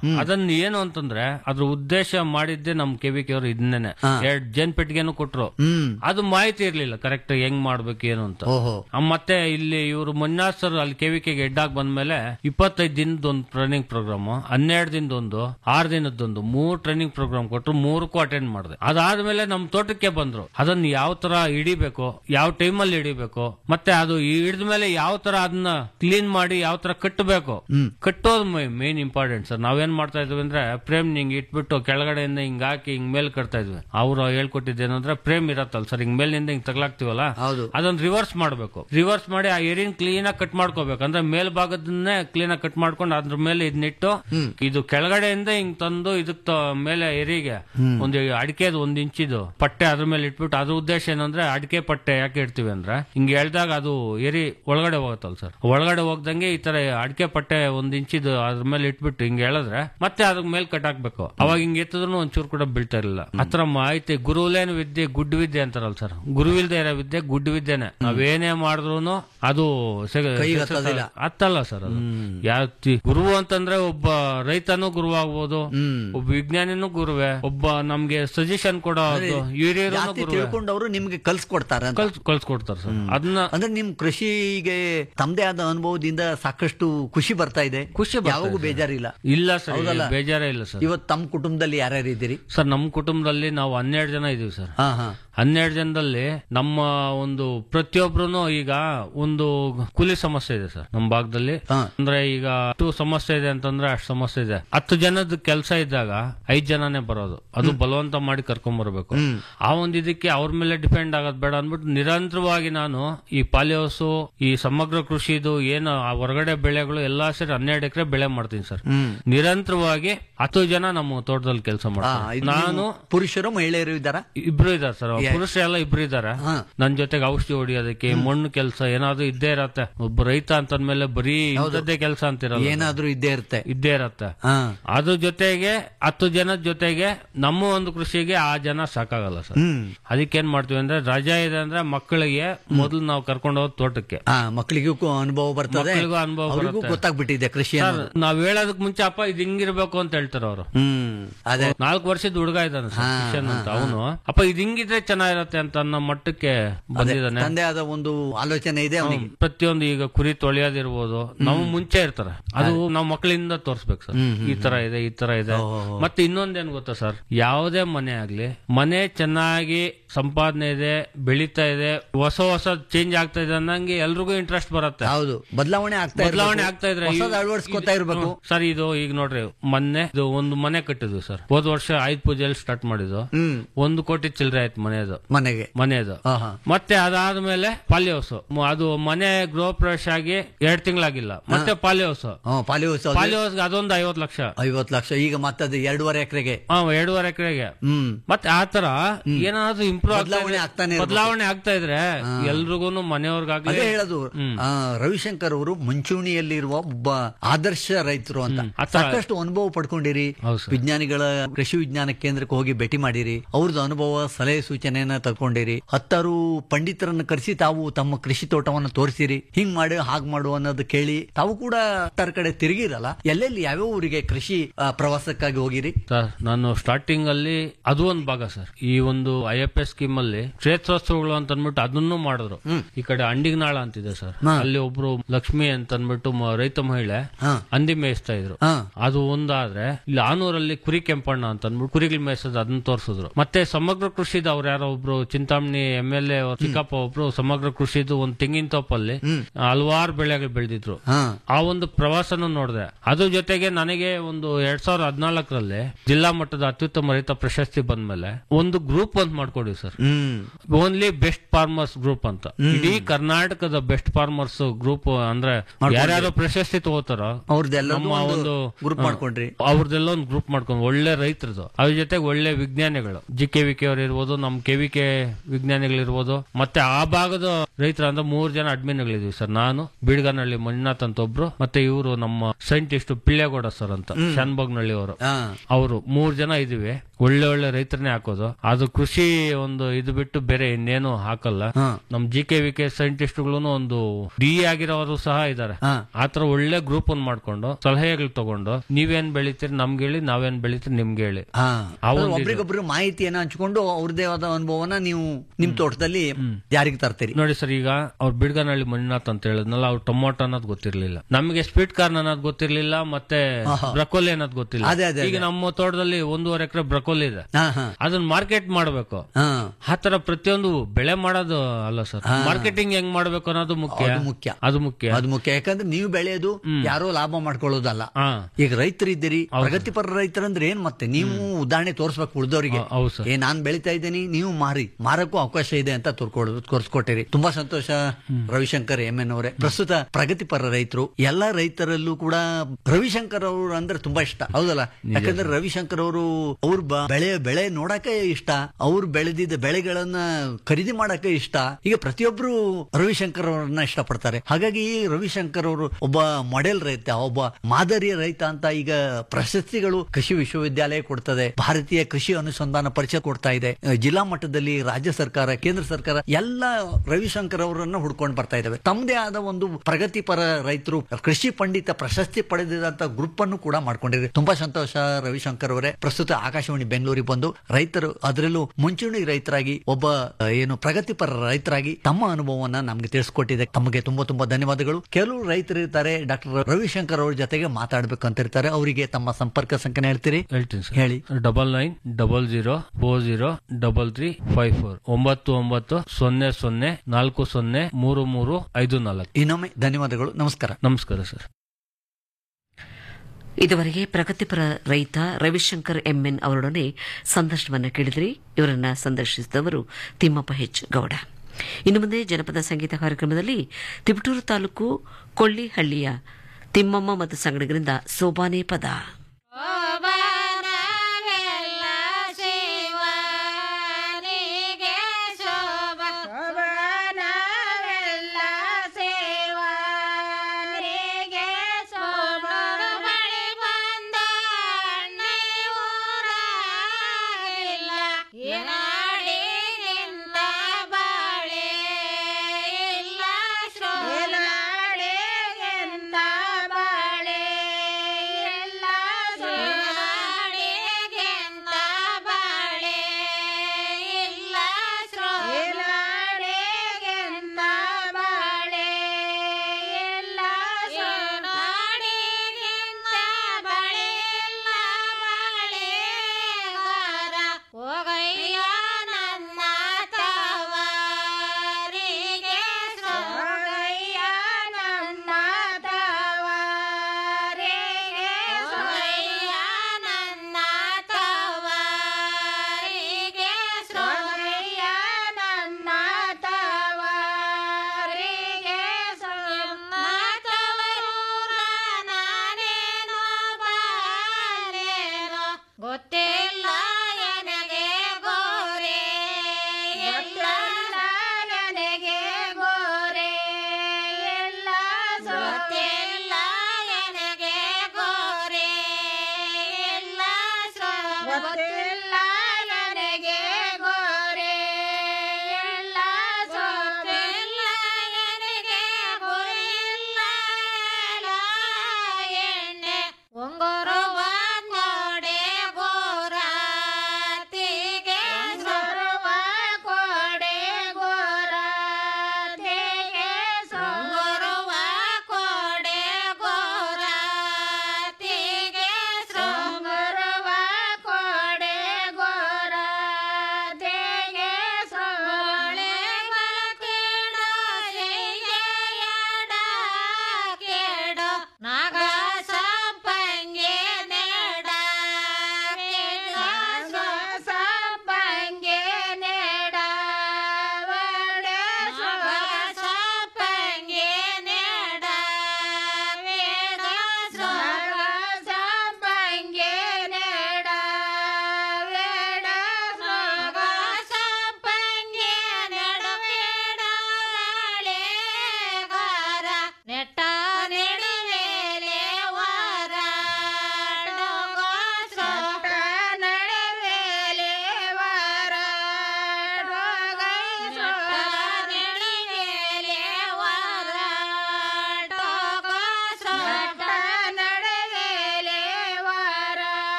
Speaker 4: ಅದನ್ನ ಏನು ಅಂತಂದ್ರೆ ಅದ್ರ ಉದ್ದೇಶ ಮಾಡಿದ್ದೆ ನಮ್ ಕೆವಿಕೆ ಅವರು ಇದನ್ನೇನೆ ಎರಡ್ ಜನ್ ಪೆಟ್ಟಿಗೆನು ಕೊಟ್ರು
Speaker 3: ಹ್ಮ್
Speaker 4: ಅದು ಮಾಹಿತಿ ಇರ್ಲಿಲ್ಲ ಕರೆಕ್ಟ್ ಹೆಂಗ್ ಮಾಡ್ಬೇಕು ಏನು ಅಂತ
Speaker 3: ಓಹೋ
Speaker 4: ಆ, ಮತ್ತೆ ಇಲ್ಲಿ ಇವರು ಮಂಜುನಾಥ್ ಸರ್ ಅಲ್ಲಿ ಕೆವಿಕೆಗೆ ಹೆಡ್ ಬಂದ್ಮೇಲೆ ಇಪ್ಪತ್ತೈದು ದಿನದ ಒಂದು ಟ್ರೈನಿಂಗ್ ಪ್ರೋಗ್ರಾಮ್ ಹನ್ನೆರಡು ದಿನದೊಂದು ಆರು ದಿನದೊಂದು ಮೂರ್ ಟ್ರೈನಿಂಗ್ ಪ್ರೋಗ್ರಾಮ್ ಕೊಟ್ಟರು ಮೂರಕ್ಕೂ ಅಟೆಂಡ್ ಮಾಡಿದೆ ಅದಾದ್ಮೇಲೆ ನಮ್ ತೋಟಕ್ಕೆ ಬಂದ್ರು ಅದನ್ನ ಯಾವ ತರ ಹಿಡಿಬೇಕು ಯಾವ ಟೈಮಲ್ಲಿ ಹಿಡಿಬೇಕು ಮತ್ತೆ ಅದು ಹಿಡಿದ ಮೇಲೆ ಯಾವ ತರ ಅದನ್ನ ಕ್ಲೀನ್ ಮಾಡಿ ಯಾವ ತರ ಕಟ್ಟಬೇಕು ಕಟ್ಟೋದು ಮೇನ್ ಇಂಪಾರ್ಟೆಂಟ್ ಸರ್ ನಾವೇನ್ ಮಾಡ್ತಾ ಇದ್ವಿ ಅಂದ್ರೆ ಫ್ರೇಮ್ ಹಿಂಗ್ ಇಟ್ಬಿಟ್ಟು ಕೆಳಗಡೆಯಿಂದ ಹಿಂಗ್ ಹಾಕಿ ಹಿಂಗ್ ಮೇಲ್ ಕಟ್ತಾ ಇದ್ವಿ ಅವ್ರು ಹೇಳ್ಕೊಟ್ಟಿದ್ದೇನಂದ್ರೆ ಫ್ರೇಮ್ ಇರತ್ತಲ್ಲ ಸರ್ ಹಿಂಗ್ ಮೇಲಿಂದ ಹಿಂಗ್ ತಗ್ಲಾಕ್ತಿವಲ್ಲ
Speaker 3: ಹೌದು
Speaker 4: ಅದನ್ನ ರಿವರ್ಸ್ ಮಾಡಬೇಕು ರಿವರ್ಸ್ ಮಾಡಿ ಆ ಏರಿಯನ್ ಕ್ಲೀನ್ ಆಗಿ ಕಟ್ ಮಾಡ್ಕೋಬೇಕು ಅಂದ್ರೆ ಮೇಲ್ಭಾಗದನ್ನೇ ಕ್ಲೀನ್ ಆಗಿ ಕಟ್ ಮಾಡ್ಕೊಂಡು ಅದ್ರ ಮೇಲೆ ಇದನ್ನಿಟ್ಟು ಇದು ಕೆಳಗಡೆಯಿಂದ ಹಿಂಗ್ ತಂದು ಇದಕ್ ತ- ಮೇಲೆ ಎರಿಗೆ ಒಂದು ಅಡಿಕೆದು ಒಂದ್ ಇಂಚಿದು ಪಟ್ಟೆ ಅದ್ರ ಮೇಲೆ ಇಟ್ಬಿಟ್ಟು ಅದ್ರ ಉದ್ದೇಶ ಏನಂದ್ರೆ ಅಡಿಕೆ ಪಟ್ಟೆ ಯಾಕೆ ಇಡ್ತೀವಿ ಅಂದ್ರೆ ಹಿಂಗ್ ಎಳ್ದಾಗ ಅದು ಎರಿ ಒಳಗಡೆ ಹೋಗುತ್ತಲ್ಲ ಸರ್ ಒಳಗಡೆ ಹೋಗ್ದಂಗೆ ಈ ತರ ಅಡಿಕೆ ಪಟ್ಟೆ ಒಂದ್ ಇಂಚಿದು ಅದ್ರ ಮೇಲೆ ಇಟ್ಬಿಟ್ಟು ಹಿಂಗ್ ಎಳೆದ್ರೆ ಮತ್ತೆ ಅದ್ರ ಮೇಲೆ ಕಟ್ ಹಾಕ್ಬೇಕು ಅವಾಗ ಹಿಂಗ್ ಎತ್ತಿದ್ರು ಒಂಚೂರು ಕೂಡ ಬೀಳ್ತಾ ಇರಲಿಲ್ಲ ಹತ್ರ ಮಾಹಿತಿ ಗುರುಲೇನು ವಿದ್ಯೆ ಗುಡ್ ವಿದ್ಯೆ ಅಂತಾರಲ್ಲ ಸರ್ ಗುರುವಿಲ್ದೇ ಇರೋ ವಿದ್ಯೆ ಗುಡ್ ವಿದ್ಯೆನೆ ನಾವೇನೇ ಮಾಡಿದ್ರು ಅದು ಸೆ-
Speaker 3: ಕೈಗೆ
Speaker 4: success
Speaker 3: ಹತ್ತೋದಿಲ್ಲ.
Speaker 4: ಹತ್ತಲ್ಲ ಸರ್ ಅದು ಯಾವ ತಿ- ಗುರು ಅಂತಂದ್ರೆ ಒಬ್ಬ ರೈತನೂ ಗುರು ಆಗ್ಬೋದು ಒಬ್ಬ ವಿಜ್ಞಾನಿನೂ ಗುರುವೆ ಒಬ್ಬ ನಮ್ಗೆ ಸಜೆಷನ್ ಕೊಡೋ ಹಿರಿಯರು
Speaker 3: ಜಾಸ್ತಿ
Speaker 4: ಗುರುವೆ
Speaker 3: ತಿಳ್ಕೊಂಡವರು ನಿಮ್ಗೆ ಕಲ್ಸ್ಕೊಡ್ತಾರೆ ಅಂತ
Speaker 4: ಕಲ್ಸ್ ಕಲ್ಸ್ಕೊಡ್ತಾರೆ ಸರ್ ಅದನ್ನ
Speaker 3: ಅಂದ್ರೆ ನಿಮ್ ಕೃಷಿಗೆ ತಮ್ಮದೇ ಆದ ಅನುಭವದಿಂದ ಸಾಕಷ್ಟು ಖುಷಿ ಬರ್ತಾ ಇದೆ
Speaker 4: ಖುಷಿ ಬರ್ತಾ
Speaker 3: ಯಾವಾಗೂ
Speaker 4: ಇದೆ.
Speaker 3: ಬೇಜಾರಿಲ್ಲ
Speaker 4: ಇಲ್ಲ ಸರ್ ಬೇಜಾರೇ ಇಲ್ಲ ಸರ್
Speaker 3: ಇವತ್ತು ತಮ್ಮ ಕುಟುಂಬದಲ್ಲಿ ಯಾರ್ಯಾರು ಇದ್ದೀರಿ
Speaker 4: ಸರ್ ನಮ್ಮ ಕುಟುಂಬದಲ್ಲಿ ನಾವು ಹನ್ನೆರಡು ಜನ ಇದೀವಿ ಸರ್
Speaker 3: ಹಾ ಹಾ
Speaker 4: ಹನ್ನೆರಡು ಜನದಲ್ಲಿ ನಮ್ಮ ಒಂದು ಪ್ರತಿಯೊಬ್ರು ಈಗ ಒಂದು ಕೂಲಿ ಸಮಸ್ಯೆ ಇದೆ ಸರ್ ನಮ್ಮ ಭಾಗದಲ್ಲಿ
Speaker 3: ಹಾ.
Speaker 4: ಅಂದ್ರೆ ಈಗ ಅಷ್ಟು ಸಮಸ್ಯೆ ಇದೆ ಅಂತಂದ್ರೆ ಅಷ್ಟು ಸಮಸ್ಯೆ ಇದೆ ಹತ್ತು ಜನದ ಕೆಲಸ ಇದ್ದಾಗ ಐದ್ ಜನನೇ ಬರೋದು ಅದು ಬಲವಂತ ಮಾಡಿ ಕರ್ಕೊಂಡ್ ಬರ್ಬೇಕು ಆ ಒಂದು ಇದಕ್ಕೆ ಅವ್ರ ಮೇಲೆ ಡಿಪೆಂಡ್ ಆಗೋದ್ ಬೇಡ ಅಂದ್ಬಿಟ್ಟು ನಿರಂತರವಾಗಿ ನಾನು ಈ ಪಾಲಿಹೌಸು ಈ ಸಮಗ್ರ ಕೃಷಿದು ಏನು ಆ ಹೊರಗಡೆ ಬೆಳೆಗಳು ಎಲ್ಲಾ ಸೇರಿ ಹನ್ನೆರಡು ಎಕರೆ ಬೆಳೆ ಮಾಡ್ತೀನಿ ಸರ್ ನಿರಂತರವಾಗಿ ಹತ್ತು ಜನ ನಮ್ಮ ತೋಟದಲ್ಲಿ ಕೆಲಸ
Speaker 3: ಆ,
Speaker 4: ಮಾಡ್ತಾರೆ
Speaker 3: ಇದು
Speaker 4: ನಾನು
Speaker 3: ನೀವು ಪುರುಷರು ಮಹಿಳೆಯರು ಇದ್ದಾರ
Speaker 4: ಇಬ್ರು ಇದಾರೆ ಸರ್ ಪುರುಷರೆಲ್ಲ ಇಬ್ರು ಇದಾರೆ
Speaker 3: ಹಾ.
Speaker 4: ನನ್ ಜೊತೆಗೆ ಔಷಧಿ ಹೊಡಿಯೋದಕ್ಕೆ ಮಣ್ಣು ಕೆಲಸ ಏನಾದ್ರು ಇದ್ದೇ ಇರತ್ತೆ ಒಬ್ಬ ರೈತ ಅಂತಂದ್ಮೇಲೆ ಬರೀ ಇಂಥದ್ದೇ ಕೆಲಸ ಅಂತಿರಲ್ಲ
Speaker 3: ಏನಾದ್ರೂ ಇದ್ದೇ ಇರುತ್ತೆ
Speaker 4: ಇದ್ದೇ ಇರತ್ತೆ
Speaker 3: ಹಾ
Speaker 4: ಅದ್ರ ಜೊತೆಗೆ ಹತ್ತು ಜನದ ಜೊತೆಗೆ ನಮ್ಮ ಒಂದು ಕೃಷಿಗೆ ಆ ಜನ ಸಾಕಾಗಲ್ಲ ಸರ್
Speaker 3: ಹ್ಮ್
Speaker 4: ಅದಕ್ಕೇನ್ ಮಾಡ್ತೀವಿ ಅಂದ್ರೆ ರಜಾ ಇದೆ ಅಂದ್ರೆ ಮಕ್ಕಳಿಗೆ ಮೊದಲು ನಾವು ಕರ್ಕೊಂಡು ಹೋದ್ ತೋಟಕ್ಕೆ
Speaker 3: ಆ ಮಕ್ಕಳಿಗೂ ಕು- ಅನುಭವ ಬರ್ತದೆ
Speaker 4: ಮಕ್ಕಳಿಗೂ ಅನುಭವ
Speaker 3: ಅವರಿಗೂ
Speaker 4: ಬರುತ್ತೆ.
Speaker 3: ಗೊತ್ತಾಗ್ಬಿಟ್ಟಿದೆ ಕೃಷಿ
Speaker 4: ಸರ್
Speaker 3: ಅನ್ನೋದು.
Speaker 4: ನಾವ್ ಹೇಳೋದಕ್ ಮುಂಚೆ ಅಪ್ಪ ಇದು ಹಿಂಗಿರ್ಬೇಕು ಅಂತ ಹೇಳ್ತಾರೆ ಅವರು
Speaker 3: ಹ್ಮ್ ಅದೇ
Speaker 4: ನಾಲ್ಕು ವರ್ಷದ ಹುಡುಗ ಇದ್ದಾನೆ ಸರ್ ಕಿಶನ್ ಅಂತ ಅವನು ಅಪ್ಪ ಇದು ಹಿಂಗಿದ್ರೆ ಚೆನ್ನಾಗಿರತ್ತೆ ಅಂತ ಅನ್ನೋ ಮಟ್ಟಕ್ಕೆ ಬಂದಿದ್ದಾನೆ
Speaker 3: ತಂದೆ ಆದ ಒಂದು ಆಲೋಚನೆ ಇದೆ ಅವನಿಗೆ
Speaker 4: ಪ್ರತಿಯೊಂದು ಈಗ ಕುರಿ ತೊಳೆಯೋದಿರ್ಬೋದು ನಾವು ಮುಂಚೆ ಇರ್ತಾರೆ ಅದು ನಾವು ಮಕ್ಕಳಿಂದ ತೋರ್ಸ್ಬೇಕು ಸರ್ ಈ ತರ ಇದೆ ಈ ತರ ಇದೆ ಮತ್ತೆ ಇನ್ನೊಂದೇನ್ ಗೊತ್ತಾ ಸರ್ ಯಾವುದೇ ಮನೆ ಆಗ್ಲಿ ಮನೆ ಚೆನ್ನಾಗಿ ಸಂಪಾದನೆ ಇದೆ ಬೆಳೀತಾ ಇದೆ ಹೊಸ ಹೊಸ ಚೇಂಜ್ ಆಗ್ತಾ ಇದೆ ಅನ್ನಂಗೆ ಎಲ್ರಿಗೂ ಇಂಟ್ರೆಸ್ಟ್ ಬರುತ್ತೆ
Speaker 3: ಹೌದು ಬದಲಾವಣೆ ಆಗ್ತಾ
Speaker 4: ಬದಲಾವಣೆ
Speaker 3: ಇರ್ಬೇಕು.
Speaker 4: ಆಗ್ತಾ ಇದ್ರೆ
Speaker 3: ಹೊಸದು ಅಳವಡಿಸ್ಕೊತಾ ಇರ್ಬೇಕು
Speaker 4: ಹ್ಮ್. ಸರ್ ಇದು ಈಗ ನೋಡ್ರಿ ಮೊನ್ನೆ ಇದು ಒಂದು ಮನೆ ಕಟ್ಟಿದ್ವಿ ಸರ್ ಹೋದ್ ವರ್ಷ ಆಯುಧ ಪೂಜೆಯಲ್ಲಿ ಸ್ಟಾರ್ಟ್ ಮಾಡಿದ್ದು
Speaker 3: ಹ್ಮ್
Speaker 4: ಒಂದು ಕೋಟಿ ಚಿಲ್ಲರೆ ಆಯ್ತು ಮನೆಯದು
Speaker 3: ಮನೆಗೆ
Speaker 4: ಮನೆಯದು
Speaker 3: ಹಾ ಹಾ
Speaker 4: ಮತ್ತೆ ಅದಾದ್ಮೇಲೆ ಪಾಲಿ ಹೌಸ್ ಅದು ಮನೆ ಗೃಹ ಪ್ರವೇಶ ಆಗಿ ಎರಡ್ ತಿಂಗಳಾಗಿಲ್ಲ ಮತ್ತೆ ಪಾಲಿ ಹೌಸ್
Speaker 3: ಹ್ಮ್ ಪಾಲಿಹೌಸ್
Speaker 4: ಪಾಲಿ ಹೌಸ್ಗೆ ಅದೊಂದು ಐವತ್ತು ಲಕ್ಷ
Speaker 3: ಐವತ್ತು ಲಕ್ಷ ಈಗ ಮತ್ತದು ಎರಡೂವರೆ ಎಕರೆಗೆ
Speaker 4: ಹಾ ಎರಡೂವರೆ ಎಕರೆಗೆ
Speaker 3: ಹ್ಮ್
Speaker 4: ಮತ್ತೆ ಆತರ ಏನಾದ್ರೂ ಇಂಪ್ರೂವ್
Speaker 3: ಬದಲಾವಣೆ ಆಗ್ತಾನೆ ಇರ್ಬೇಕು.
Speaker 4: ಬದಲಾವಣೆ ಆಗ್ತಾ ಇದ್ರೆ ಎಲ್ರಿಗೂ ಮನೆಯವ್ರಿಗಾಗ್ಲಿ
Speaker 3: ಅದೇ ಹೇಳೋದು ಆ, ರವಿಶಂಕರ್ ಅವರು ಮುಂಚೂಣಿಯಲ್ಲಿರುವ ಒಬ್ಬ ಆದರ್ಶ ರೈತರು ಅಂತ
Speaker 4: ಆ ತರ-
Speaker 3: ಸಾಕಷ್ಟು ಅನುಭವ ಪಡ್ಕೊಂಡಿರಿ
Speaker 4: ಹೌದು ಸರ್.
Speaker 3: ವಿಜ್ಞಾನಿಗಳ ಕೃಷಿ ವಿಜ್ಞಾನ ಕೇಂದ್ರಕ್ಕೆ ಹೋಗಿ ಭೇಟಿ ಮಾಡಿರಿ ಅವ್ರದ್ದು ಅನುಭವ ಸಲಹೆ ಸೂಚನೆಯನ್ನ ತಗೊಂಡಿರಿ ಹತ್ತಾರು ಪಂಡಿತರನ್ನು ಕರೆಸಿ ತಾವು ತಮ್ಮ ಕೃಷಿ ತೋಟವನ್ನು ತೋರಿಸಿರಿ ಹಿಂಗ್ ಮಾಡು ಹಾಗ್ ಮಾಡು ಅನ್ನೋದು ಕೇಳಿ ತಾವು ಕೂಡ ಹತ್ತಾರು ಕಡೆ ತಿರುಗಿರಲ್ಲ ಎಲ್ಲೆಲ್ಲಿ ಯಾವ್ಯಾವ ಊರಿಗೆ ಕೃಷಿ ಆ, ಪ್ರವಾಸಕ್ಕಾಗಿ ಹೋಗಿರಿ
Speaker 4: ಸರ್ ನಾನು ಸ್ಟಾರ್ಟಿಂಗ್ ಅಲ್ಲಿ ಅದು ಒಂದು ಭಾಗ ಸರ್ ಈ ಒಂದು ಐ ಎಫ್ ಎಸ್ ಸ್ಕೀಮ್ ಅಲ್ಲಿ ಕ್ಷೇತ್ರೋತ್ಸವಗಳು ಅಂತ ಅಂದ್ಬಿಟ್ಟು ಅದನ್ನು ಮಾಡಿದ್ರು ಈ ಕಡೆ ಅಂಡಿಗನಾಳ ಅಂತಿದೆ ಸರ್ ಅಲ್ಲಿ ಒಬ್ರು ಲಕ್ಷ್ಮಿ ಅಂತ ಅಂದ್ಬಿಟ್ಟು ಮ- ರೈತ ಮಹಿಳೆ
Speaker 3: ಹಾ.
Speaker 4: ಹಂದಿ ಮೇಯಿಸ್ತಾ ಇದ್ರು
Speaker 3: ಹಾ
Speaker 4: ಅದು ಒಂದಾದ್ರೆ ಇಲ್ಲಿ ಆನೂರಲ್ಲಿ ಕುರಿ ಕೆಂಪಣ್ಣ ಅಂತ ಅಂದ್ಬಿಟ್ಟು ಕುರಿಗಳು ಮೇಯಿಸೋದು ಅದನ್ನ ತೋರಿಸಿದ್ರು ಮತ್ತೆ ಸಮಗ್ರ ಕೃಷಿದ ಅವ್ರು ಯಾರೋ ಒಬ್ರು ಚಿಂತಾಮಣಿ ಎಂ ಎಲ್ ಎ ಚಿಕ್ಕಪ್ಪ ಒಬ್ರು ಸಮಗ್ರ ಕೃಷಿದು ಒಂದು ತೆಂಗಿನ ತೋಪಲ್ಲಿ ಹಲವಾರು ಬೆಳೆಗಳು ಬೆಳೆದಿದ್ರು
Speaker 3: ಹಾ
Speaker 4: ಆ ಒಂದು ಪ್ರವಾಸನ ನೋಡಿದೆ ಅದ್ರ ಜೊತೆಗೆ ನನಗೆ ಒಂದು ಎರಡ್ ಸಾವಿರದ ಹದಿನಾಲ್ಕರಲ್ಲಿ ಜಿಲ್ಲಾ ಮಟ್ಟದ ಅತ್ಯುತ್ತಮ ರೈತ ಪ್ರಶಸ್ತಿ ಬಂದ್ಮೇಲೆ ಒಂದು ಗ್ರೂಪ್ ಅಂತ ಮಾಡ್ಕೊಡಿ ಸರ್
Speaker 3: ಹ್ಮ್
Speaker 4: ಓನ್ಲಿ ಬೆಸ್ಟ್ ಫಾರ್ಮರ್ಸ್ ಗ್ರೂಪ್ ಅಂತ ಇಡೀ ಕರ್ನಾಟಕದ ಬೆಸ್ಟ್ ಫಾರ್ಮರ್ಸ್ ಗ್ರೂಪ್ ಅಂದ್ರೆ ಯಾರ್ಯಾರು ಪ್ರಶಸ್ತಿ ತಗೋತಾರೋ
Speaker 3: ಅವ್ರದ್ದೆಲ್ಲ
Speaker 4: ನಮ್ಮ ಒಂದು
Speaker 3: ಗ್ರೂಪ್ ಮಾಡ್ಕೊಂಡ್ರಿ
Speaker 4: ಅವ್ರದ್ದೆಲ್ಲ ಒಂದು ಗ್ರೂಪ್ ಮಾಡ್ಕೊಂಡು ಒಳ್ಳೆ ರೈತರದು ಅದ್ರ ಜೊತೆಗೆ ಒಳ್ಳೆ ವಿಜ್ಞಾನಿಗಳು ಜಿ ಕೆ ವಿ ಕೆ ಅವ್ರು ಇರ್ಬೋದು ನಮ್ ಕೆ ವಿ ಕೆ ವಿಜ್ಞಾನಿಗಳಿರ್ಬೋದು ಮತ್ತೆ ಆ ಭಾಗದ ರೈತರ ಅಂದ್ರೆ ಮೂರ್ ಜನ ಅಡ್ಮಿನ್ಗಳಿದ್ವಿ ಸರ್ ನಾನು ಬೀಡ್ಗನಹಳ್ಳಿ ಮಂಜುನಾಥ್ ಅಂತ ಒಬ್ರು ಮತ್ತೆ ಇವರು ನಮ್ಮ ಸೈಂಟಿಸ್ಟ್ ಪಿಳ್ಳೆಗೌಡ ಸರ್ ಅಂತ ಶಾನ್ಭೋಗ್ನಳ್ಳಿ ಅವರು
Speaker 3: ಹಾ
Speaker 4: ಅವರು ಮೂರ್ ಜನ ಇದೀವಿ ಒಳ್ಳೆ ಒಳ್ಳೆ ರೈತರನ್ನೇ ಹಾಕೋದು ಅದು ಕೃಷಿ ಒಂದು ಇದು ಬಿಟ್ಟು ಬೇರೆ ಇನ್ನೇನು ಹಾಕಲ್ಲ
Speaker 3: ಹಾ.
Speaker 4: ನಮ್ ಜಿ ಕೆ ವಿ ಕೆ ಸೈಂಟಿಸ್ಟ್ಗಳು ಒಂದು ಡಿ ಆಗಿರೋರು ಸಹ ಇದಾರೆ
Speaker 3: ಹಾ.
Speaker 4: ಆತರ ಒಳ್ಳೆ ಗ್ರೂಪ್ ಅನ್ನು ಮಾಡ್ಕೊಂಡು ಸಲಹೆಗಳು ತಗೊಂಡು ನೀವೇನ್ ಬೆಳಿತೀರಿ ನಮ್ಗೆ ಹೇಳಿ ನಾವೇನ್ ಬೆಳಿತೀರಿ ನಿಮ್ಗೆ ಹೇಳಿ
Speaker 3: ಹಾ
Speaker 4: ಆ ಒಂದು ಇದು.
Speaker 3: ಒಬ್ರಿಗೊಬ್ರು ಮಾಹಿತಿಯನ್ನ ಹಂಚ್ಕೊಂಡು ಅವ್ರದೇ ಆದ ಅನುಭವನ ನೀವು ನಿಮ್ ತೋಟದಲ್ಲಿ ಜಾರಿಗೆ ತರ್ತೀರಿ
Speaker 4: ನೋಡಿ ಸರ್ ಈಗ ಅವ್ರು ಬಿಡ್ಗನಹಳ್ಳಿ ಮಂಜುನಾಥ್ ಅಂತ ಹೇಳಿದ್ನಲ್ಲ ಅವ್ರು ಟೊಮೊಟೊ ಅನ್ನೋದು ಗೊತ್ತಿರ್ಲಿಲ್ಲ ನಮಗೆ ಸ್ವೀಟ್ ಕಾರ್ನ್ ಅನ್ನೋದು ಗೊತ್ತಿರ್ಲಿಲ್ಲ ಮತ್ತೆ ಬ್ರಕೋಲಿ ಅನ್ನೋದು ಗೊತ್ತಿಲ್ಲ
Speaker 3: ಅದೇ, ಅದೇ,
Speaker 4: ಈಗ ನಮ್ಮ ತೋಟದಲ್ಲಿ ಒಂದೂವರೆ ಎಕರೆ ಬ್ರಕೋಲಿ ಇದೆ
Speaker 3: ಹಾ ಹಾ
Speaker 4: ಅದನ್ನ ಮಾರ್ಕೆಟ್ ಮಾಡಬೇಕು
Speaker 3: ಹಾ
Speaker 4: ಆತರ ಪ್ರತಿಯೊಂದು ಬೆಳೆ ಮಾಡೋದು ಅಲ್ಲ ಸರ್ ಮಾರ್ಕೆಟಿಂಗ್ ಹೆಂಗ್ ಮಾಡ್ಬೇಕು ಅನ್ನೋದು ಮುಖ್ಯ
Speaker 3: ಅದು ಮುಖ್ಯ.
Speaker 4: ಅದು ಮುಖ್ಯ
Speaker 3: ಅದು ಮುಖ್ಯ ಯಾಕಂದ್ರೆ ನೀವು ಬೆಳೆಯೋದು ಯಾರೋ ಲಾಭ ಮಾಡ್ಕೊಳ್ಳೋದಲ್ಲ
Speaker 4: ಹಾ
Speaker 3: ಈಗ ರೈತರಿದ್ದೀರಿ ಪ್ರಗತಿಪರ ರೈತರಂದ್ರೆ ಏನ್ ಮತ್ತೆ ನೀವು ಉದಾಹರಣೆ ತೋರಿಸ್ಬೇಕು ಉಳಿದವರಿಗೆ
Speaker 4: ಹ, ಹೌದು ಸರ್.
Speaker 3: ಏ ನಾನ್ ಬೆಳಿತಾ ಇದ್ದೀನಿ ನೀವು ಮಾರಿ ಮಾರಕ್ಕೂ ಅವಕಾಶ ಇದೆ ಅಂತ ತೋರ್ಕೊಳ್ಳೋದು ತೋರಿಸ್ಕೊಟ್ಟಿರಿ ತುಂಬಾ ಸಂತೋಷ ರವಿಶಂಕರ್ ಎಂ ಎನ್ ಅವರೇ ಪ್ರಸ್ತುತ ಪ್ರಗತಿಪರ ರೈತರು ಎಲ್ಲಾ ರೈತರಲ್ಲೂ ಕೂಡ ರವಿಶಂಕರ್ ಅವರು ಅಂದ್ರೆ ತುಂಬಾ ಇಷ್ಟ ಹೌದಲ್ಲ ಯಾಕಂದ್ರೆ ರವಿಶಂಕರ್ ಅವರು ಅವ್ರ ಬ- ಬೆಳೆ ಬೆಳೆ ನೋಡಕ್ಕೆ ಇಷ್ಟ ಅವ್ರು ಬೆಳೆದಿದ್ದ ಬೆಳೆಗಳನ್ನ ಖರೀದಿ ಮಾಡಕ್ಕೆ ಇಷ್ಟ ಈಗ ಪ್ರತಿಯೊಬ್ರು ರವಿಶಂಕರ್ ಅವರನ್ನ ಇಷ್ಟಪಡ್ತಾರೆ ಹಾಗಾಗಿ ರವಿಶಂಕರ್ ಅವರು ಒಬ್ಬ ಮಾಡೆಲ್ ರೈತ ಒಬ್ಬ ಮಾದರಿಯ ರೈತ ಅಂತ ಈಗ ಪ್ರಶಸ್ತಿಗಳು ಕೃಷಿ ವಿಶ್ವವಿದ್ಯಾಲಯ ಕೊಡ್ತದೆ ಭಾರತೀಯ ಕೃಷಿ ಅನುಸಂಧಾನ ಪರಿಷತ್ ಕೊಡ್ತಾ ಇದೆ ಅಹ್, ಜಿಲ್ಲಾ ಮಟ್ಟದಲ್ಲಿ ರಾಜ್ಯ ಸರ್ಕಾರ ಕೇಂದ್ರ ಸರ್ಕಾರ ಎಲ್ಲ ರವಿಶಂಕರ್ ಅವರನ್ನ ಹುಡ್ಕೊಂಡು ಬರ್ತಾ ಇದಾವೆ ತಮ್ಮದೇ ಆದ ಒಂದು ಪ್ರಗತಿಪರ ರೈತರು ಕೃಷಿ ಪಂಡಿತ ಪ್ರಶಸ್ತಿ ಪಡೆದಿದಂತ ಗ್ರೂಪ್ ಅನ್ನು ಕೂಡ ಮಾಡ್ಕೊಂಡಿದೆ ತುಂಬಾ ಸಂತೋಷ ರವಿಶಂಕರ್ ಅವರೇ ಪ್ರಸ್ತುತ ಆಕಾಶವಾಣಿ ಬೆಂಗಳೂರಿಗೆ ಬಂದು ರೈತರು ಅದರಲ್ಲೂ ಮುಂಚೂಣಿ ರೈತರಾಗಿ ಒಬ್ಬ ಅಹ್, ಏನು ಪ್ರಗತಿಪರ ರೈತರಾಗಿ ತಮ್ಮ ಅನುಭವವನ್ನ ನಮ್ಗೆ ತಿಳಿಸ್ಕೊಟ್ಟಿದೆ ತಮಗೆ ತುಂಬಾ ತುಂಬಾ ಧನ್ಯವಾದಗಳು ಕೆಲವು ರೈತರು ಇರ್ತಾರೆ ಡಾಕ್ಟರ್ ರವಿಶಂಕರ್ ಅವ್ರ ಜೊತೆಗೆ ಮಾತಾಡ್ಬೇಕು ಅಂತ ಇರ್ತಾರೆ ಅವರಿಗೆ ತಮ್ಮ ಸಂಪರ್ಕ ಸಂಖ್ಯೆ ಹೇಳ್ತೀರಿ
Speaker 4: ಹೇಳ್ತೀನಿ ಸರ್
Speaker 3: ಹೇಳಿ
Speaker 4: double nine double zero four zero double three five four ಒಂಬತ್ತು ಒಂಬತ್ತು ಸೊನ್ನೆ ಸೊನ್ನೆ ನಾಲ್ಕು ಸೊನ್ನೆ ಮೂರು ಮೂರು ಐದು ನಾಲ್ಕು
Speaker 3: ಇನ್ನೊಮ್ಮೆ ಧನ್ಯವಾದಗಳು ನಮಸ್ಕಾರ
Speaker 4: ನಮಸ್ಕಾರ ಸರ್
Speaker 2: ಇದುವರೆಗೆ ಪ್ರಗತಿಪರ ರೈತ ರವಿಶಂಕರ್ ಎಂಎನ್ ಅವರೊಡನೆ ಸಂದರ್ಶನವನ್ನು ಕೇಳಿದ್ರಿ ಇವರನ್ನ ಸಂದರ್ಶಿಸಿದವರು ತಿಮ್ಮಪ್ಪ ಹೆಚ್ ಗೌಡ ಇನ್ನು ಮುಂದೆ ಜನಪದ ಸಂಗೀತ ಕಾರ್ಯಕ್ರಮದಲ್ಲಿ ತಿಪಟೂರು ತಾಲೂಕು ಕೊಳ್ಳಿಹಳ್ಳಿಯ ತಿಮ್ಮಮ್ಮ ಮತ್ತು ಸಂಗಡಿಗರಿಂದ ಸೋಬಾನೆ ಪದ
Speaker 5: ಶೋಭನವೆಲ್ಲ ಶಿವನಿಗೆ ಶೋಭ ಶೋಭನವೆಲ್ಲ ಶಿವನಿಗೆ ಶೋಭ ಬಳಿ ಬಂದ ಊರಾಗಿಲ್ಲ ಏನಾಡಿಗಿಂತ ಬಾಳೆ ಇಲ್ಲ ಶೋಭನಾಡಿಗಿಂತ ಬಾಳೆ ಇಲ್ಲ ಶೋಭನಾಡಿಗಿಂತ ಬಾಳೆ ಇಲ್ಲ ಶೋಭನಾಡಿಗಿಂತ ಬಾಳೆ ಇಲ್ಲ ಶೋಭನಾಡಿಗಿಂತ ಬಾಳೆ ಇಲ್ಲ ಬಾಳೆ ಹೋಗಯ್ಯ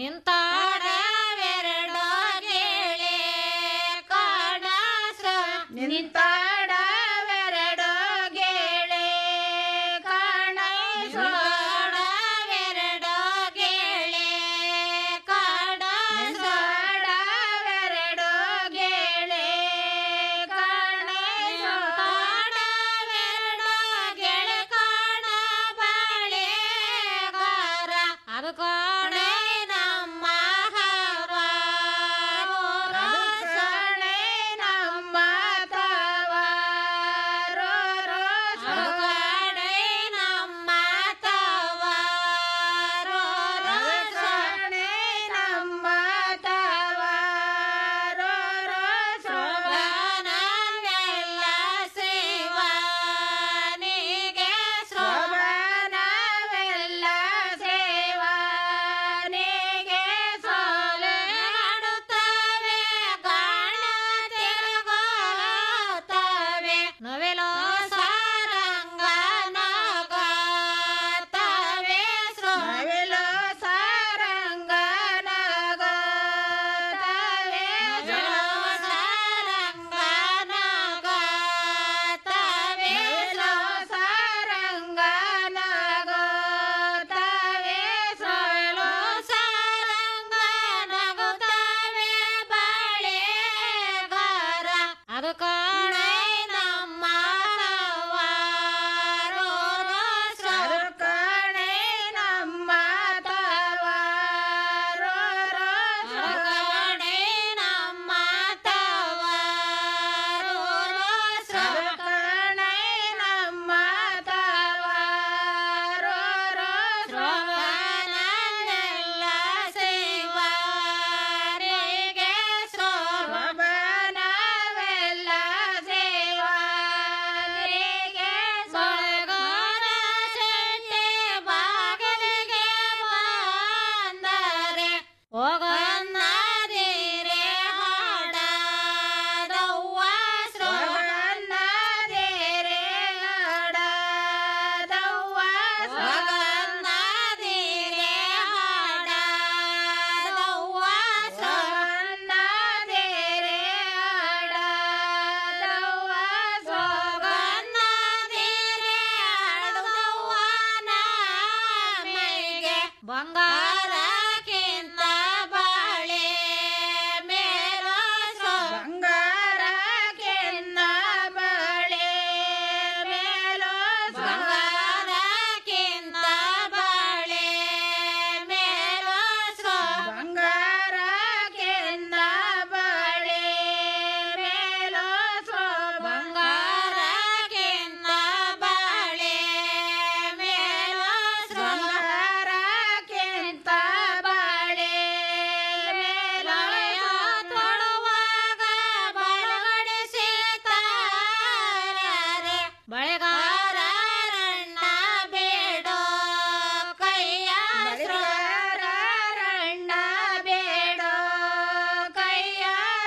Speaker 5: ನಿಂತಾಡವೆರಡೋ ಗೆಳೆ ಕಾಣಸ ನಿಂತಾಡವೆರಡೋ ಗೆಳೆ ಕಾಣಸ ನಿಂತಾಡವೆರಡೋ ಗೆಳೆ ಕಾಣಸ ನಿಂತಾಡವೆರಡೋ ಗೆಳೆ ಕಾಣಸ ಕಾಣವೆರಡೋ ಗೆಳೆ ಕಾಣ ಬಾಳೆಗಾರ ಅದು ಕಾಣೆ ನಮ್ಮ ಹರ ಸಣೆ ನಮ್ಮ ತವ ಕಾಣೆ ನಮ್ಮ ತವ ಸಣೆ ನಮ್ಮ ತವ ಸೋಬನವೆಲ್ಲ ಸೇವನಿಗೆ ಸೋಬನವೆಲ್ಲ ಸೇವನಿಗೆ ಸೋಲೆ ಆಡುತ್ತವೆ ಗಾಣ ತಿರುಗುತ್ತವೆ ನವೆಲೋ ಸಾರಂಗ ನಗತವೆ ನವೆಲೋ ಸಾರಂಗ ನಗತವೆ ಸಾರಂಗ ನಗತವೆ ಸಾರಂಗ ನಗತವೆ ಸೋಲೋ ಸಾರಂಗ ನಗುತ್ತವೆ ಬಾಳೆಗಾರ ಅದು ಕಾಣೆ ನಮ್ಮ ತವಾರೋ ಅದು ಕಾಣೆ ನಮ್ಮ ತವಾರೋ ಅದು ಕಾಣೆ ನಮ್ಮ ತವಾರೋ ಅದು ಕಾಣೆ ನಮ್ಮ ತವಾರೋ ಶ್ರವಣನೆಲ್ಲ ಸೇವರಿಗೆ ಶೋಭನವೆಲ್ಲ ಸೇವರಿಗೆ ಸೊಳಗೋರ ಶೆಟ್ಟಿ ಬಾಗಿಲಿಗೆ ಬಂದರೆ ಹೋಗನ್ನದಿರೆ ಹಾಡದವ್ವ ಶ್ರವಣದಿರೆ ಹಾಡದವ್ವ ಹೋಗನ್ನದಿರೆ ಹಾಡದವ್ವ ಶ್ರವಣದಿರೆ ಹಾಡದವ್ವ ಸೋಗನ್ನದಿರೆ ಹಾಡದವ್ವ ನಮಗೆ ಬಂಗಾರಕ್ಕಿಂತ ಬಾಳೆ ಮೇಲೋ ಸೋ ಬಂಗಾರಕ್ಕಿಂತ ಬಾಳೆ ಮೇಲೋ ಬಂಗಾರಕ್ಕಿಂತ ಬಾಳೆ ಮೇಲೋ ಸೋ ಬಂಗಾರಕ್ಕಿಂತ ಬಾಳೆ ಮೇಲೋ ಸೋ ಬಂಗಾರಕ್ಕಿಂತ ಬಾಳೆ ಮೇಲೋ ಸೋ ಬಂಗಾರಕ್ಕಿಂತ ಬಾಳೆ ಮೇಲೋ ತೊಡುವಾಗ ಬಳಗಡಿಸಿತಾರೆ ಬಳೆಗಾರಣ್ಣ ಬೇಡೋ ಕೈಯ ಬಳೆಗಾರಣ್ಣ ಬೇಡೋ ಕೈಯ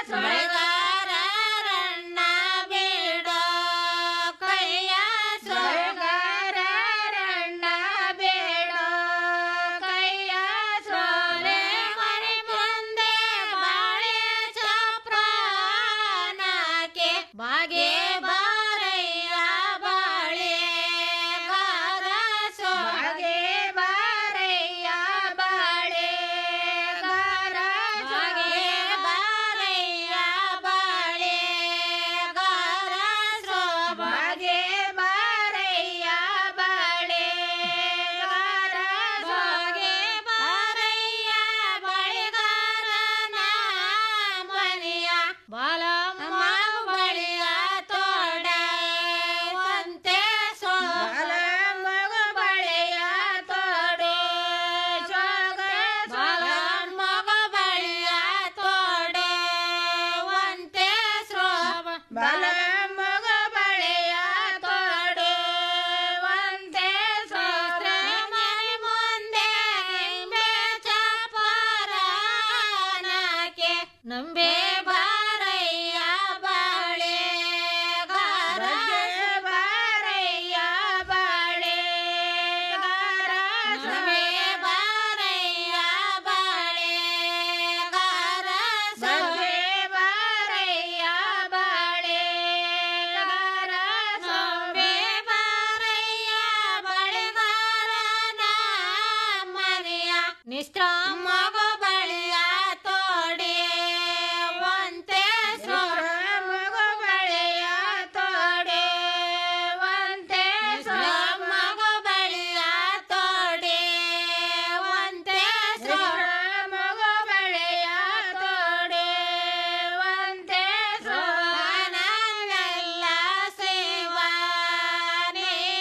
Speaker 5: ಬಳೆಗಾರಣ್ಣ ಬೇಡೋ ಕೈಯ ಬಳೆಗಾರಣ್ಣ ಬೇಡೋ ಕೈಯ ಸೋಲೆ ಮರಿ ಮುಂದೆ ಬಾಳೆ ಚಪ್ರಾನಕ್ಕೆ ಬಾಗೆ ಬಾರಯ್ಯ ಬಾಳೆ ಗಾರ ಸೋ ಬಾಗೆ ಬಾರಯ್ಯ ಬಾಳೆ ಗಾರ ಬಾಗೆ ಬಾರಯ್ಯ ಬಾಳೆ ಗಾರ ಸೋ ಬಾಗೆ ಬಾರಯ್ಯ ಬಾಳೆ ಗಾರ ಬಾಗೆ ಬಾರಯ್ಯ ಬಳೆಗಾರನ ಮನೆಯ ಬಾಲಮ್ಮ ಬಳಿಯ ತೋಡ ಒಂತೆ ಸೋ ಬಾಲಮ್ಮ ಬಳಿಯ ತೋಡೆ ಸೋಗ ಬಾಲಮ್ಮ ಬಳಿಯ ತೋಡೆ ಒಂತೆ ಸೋ ಬಾಲಮ್ಮ ಬಳಿಯ ತೋಡೆ ಒಂತೆ ಸೋ ಮನೆ ಮುಂದೆ ನಿಂಬೆ ಚಾಪರಾನಕ್ಕೆ ನಂಬೆ ಬಾರಯ್ಯ ಬಾಳೆ ಗಾರ ಬಾರಯ್ಯ ಬಾಳೆ ಗಾರ ನಂಬೆ ಬಾರಯ್ಯ ಬಾಳೆ ನಿಷ್ಠ ಮಗ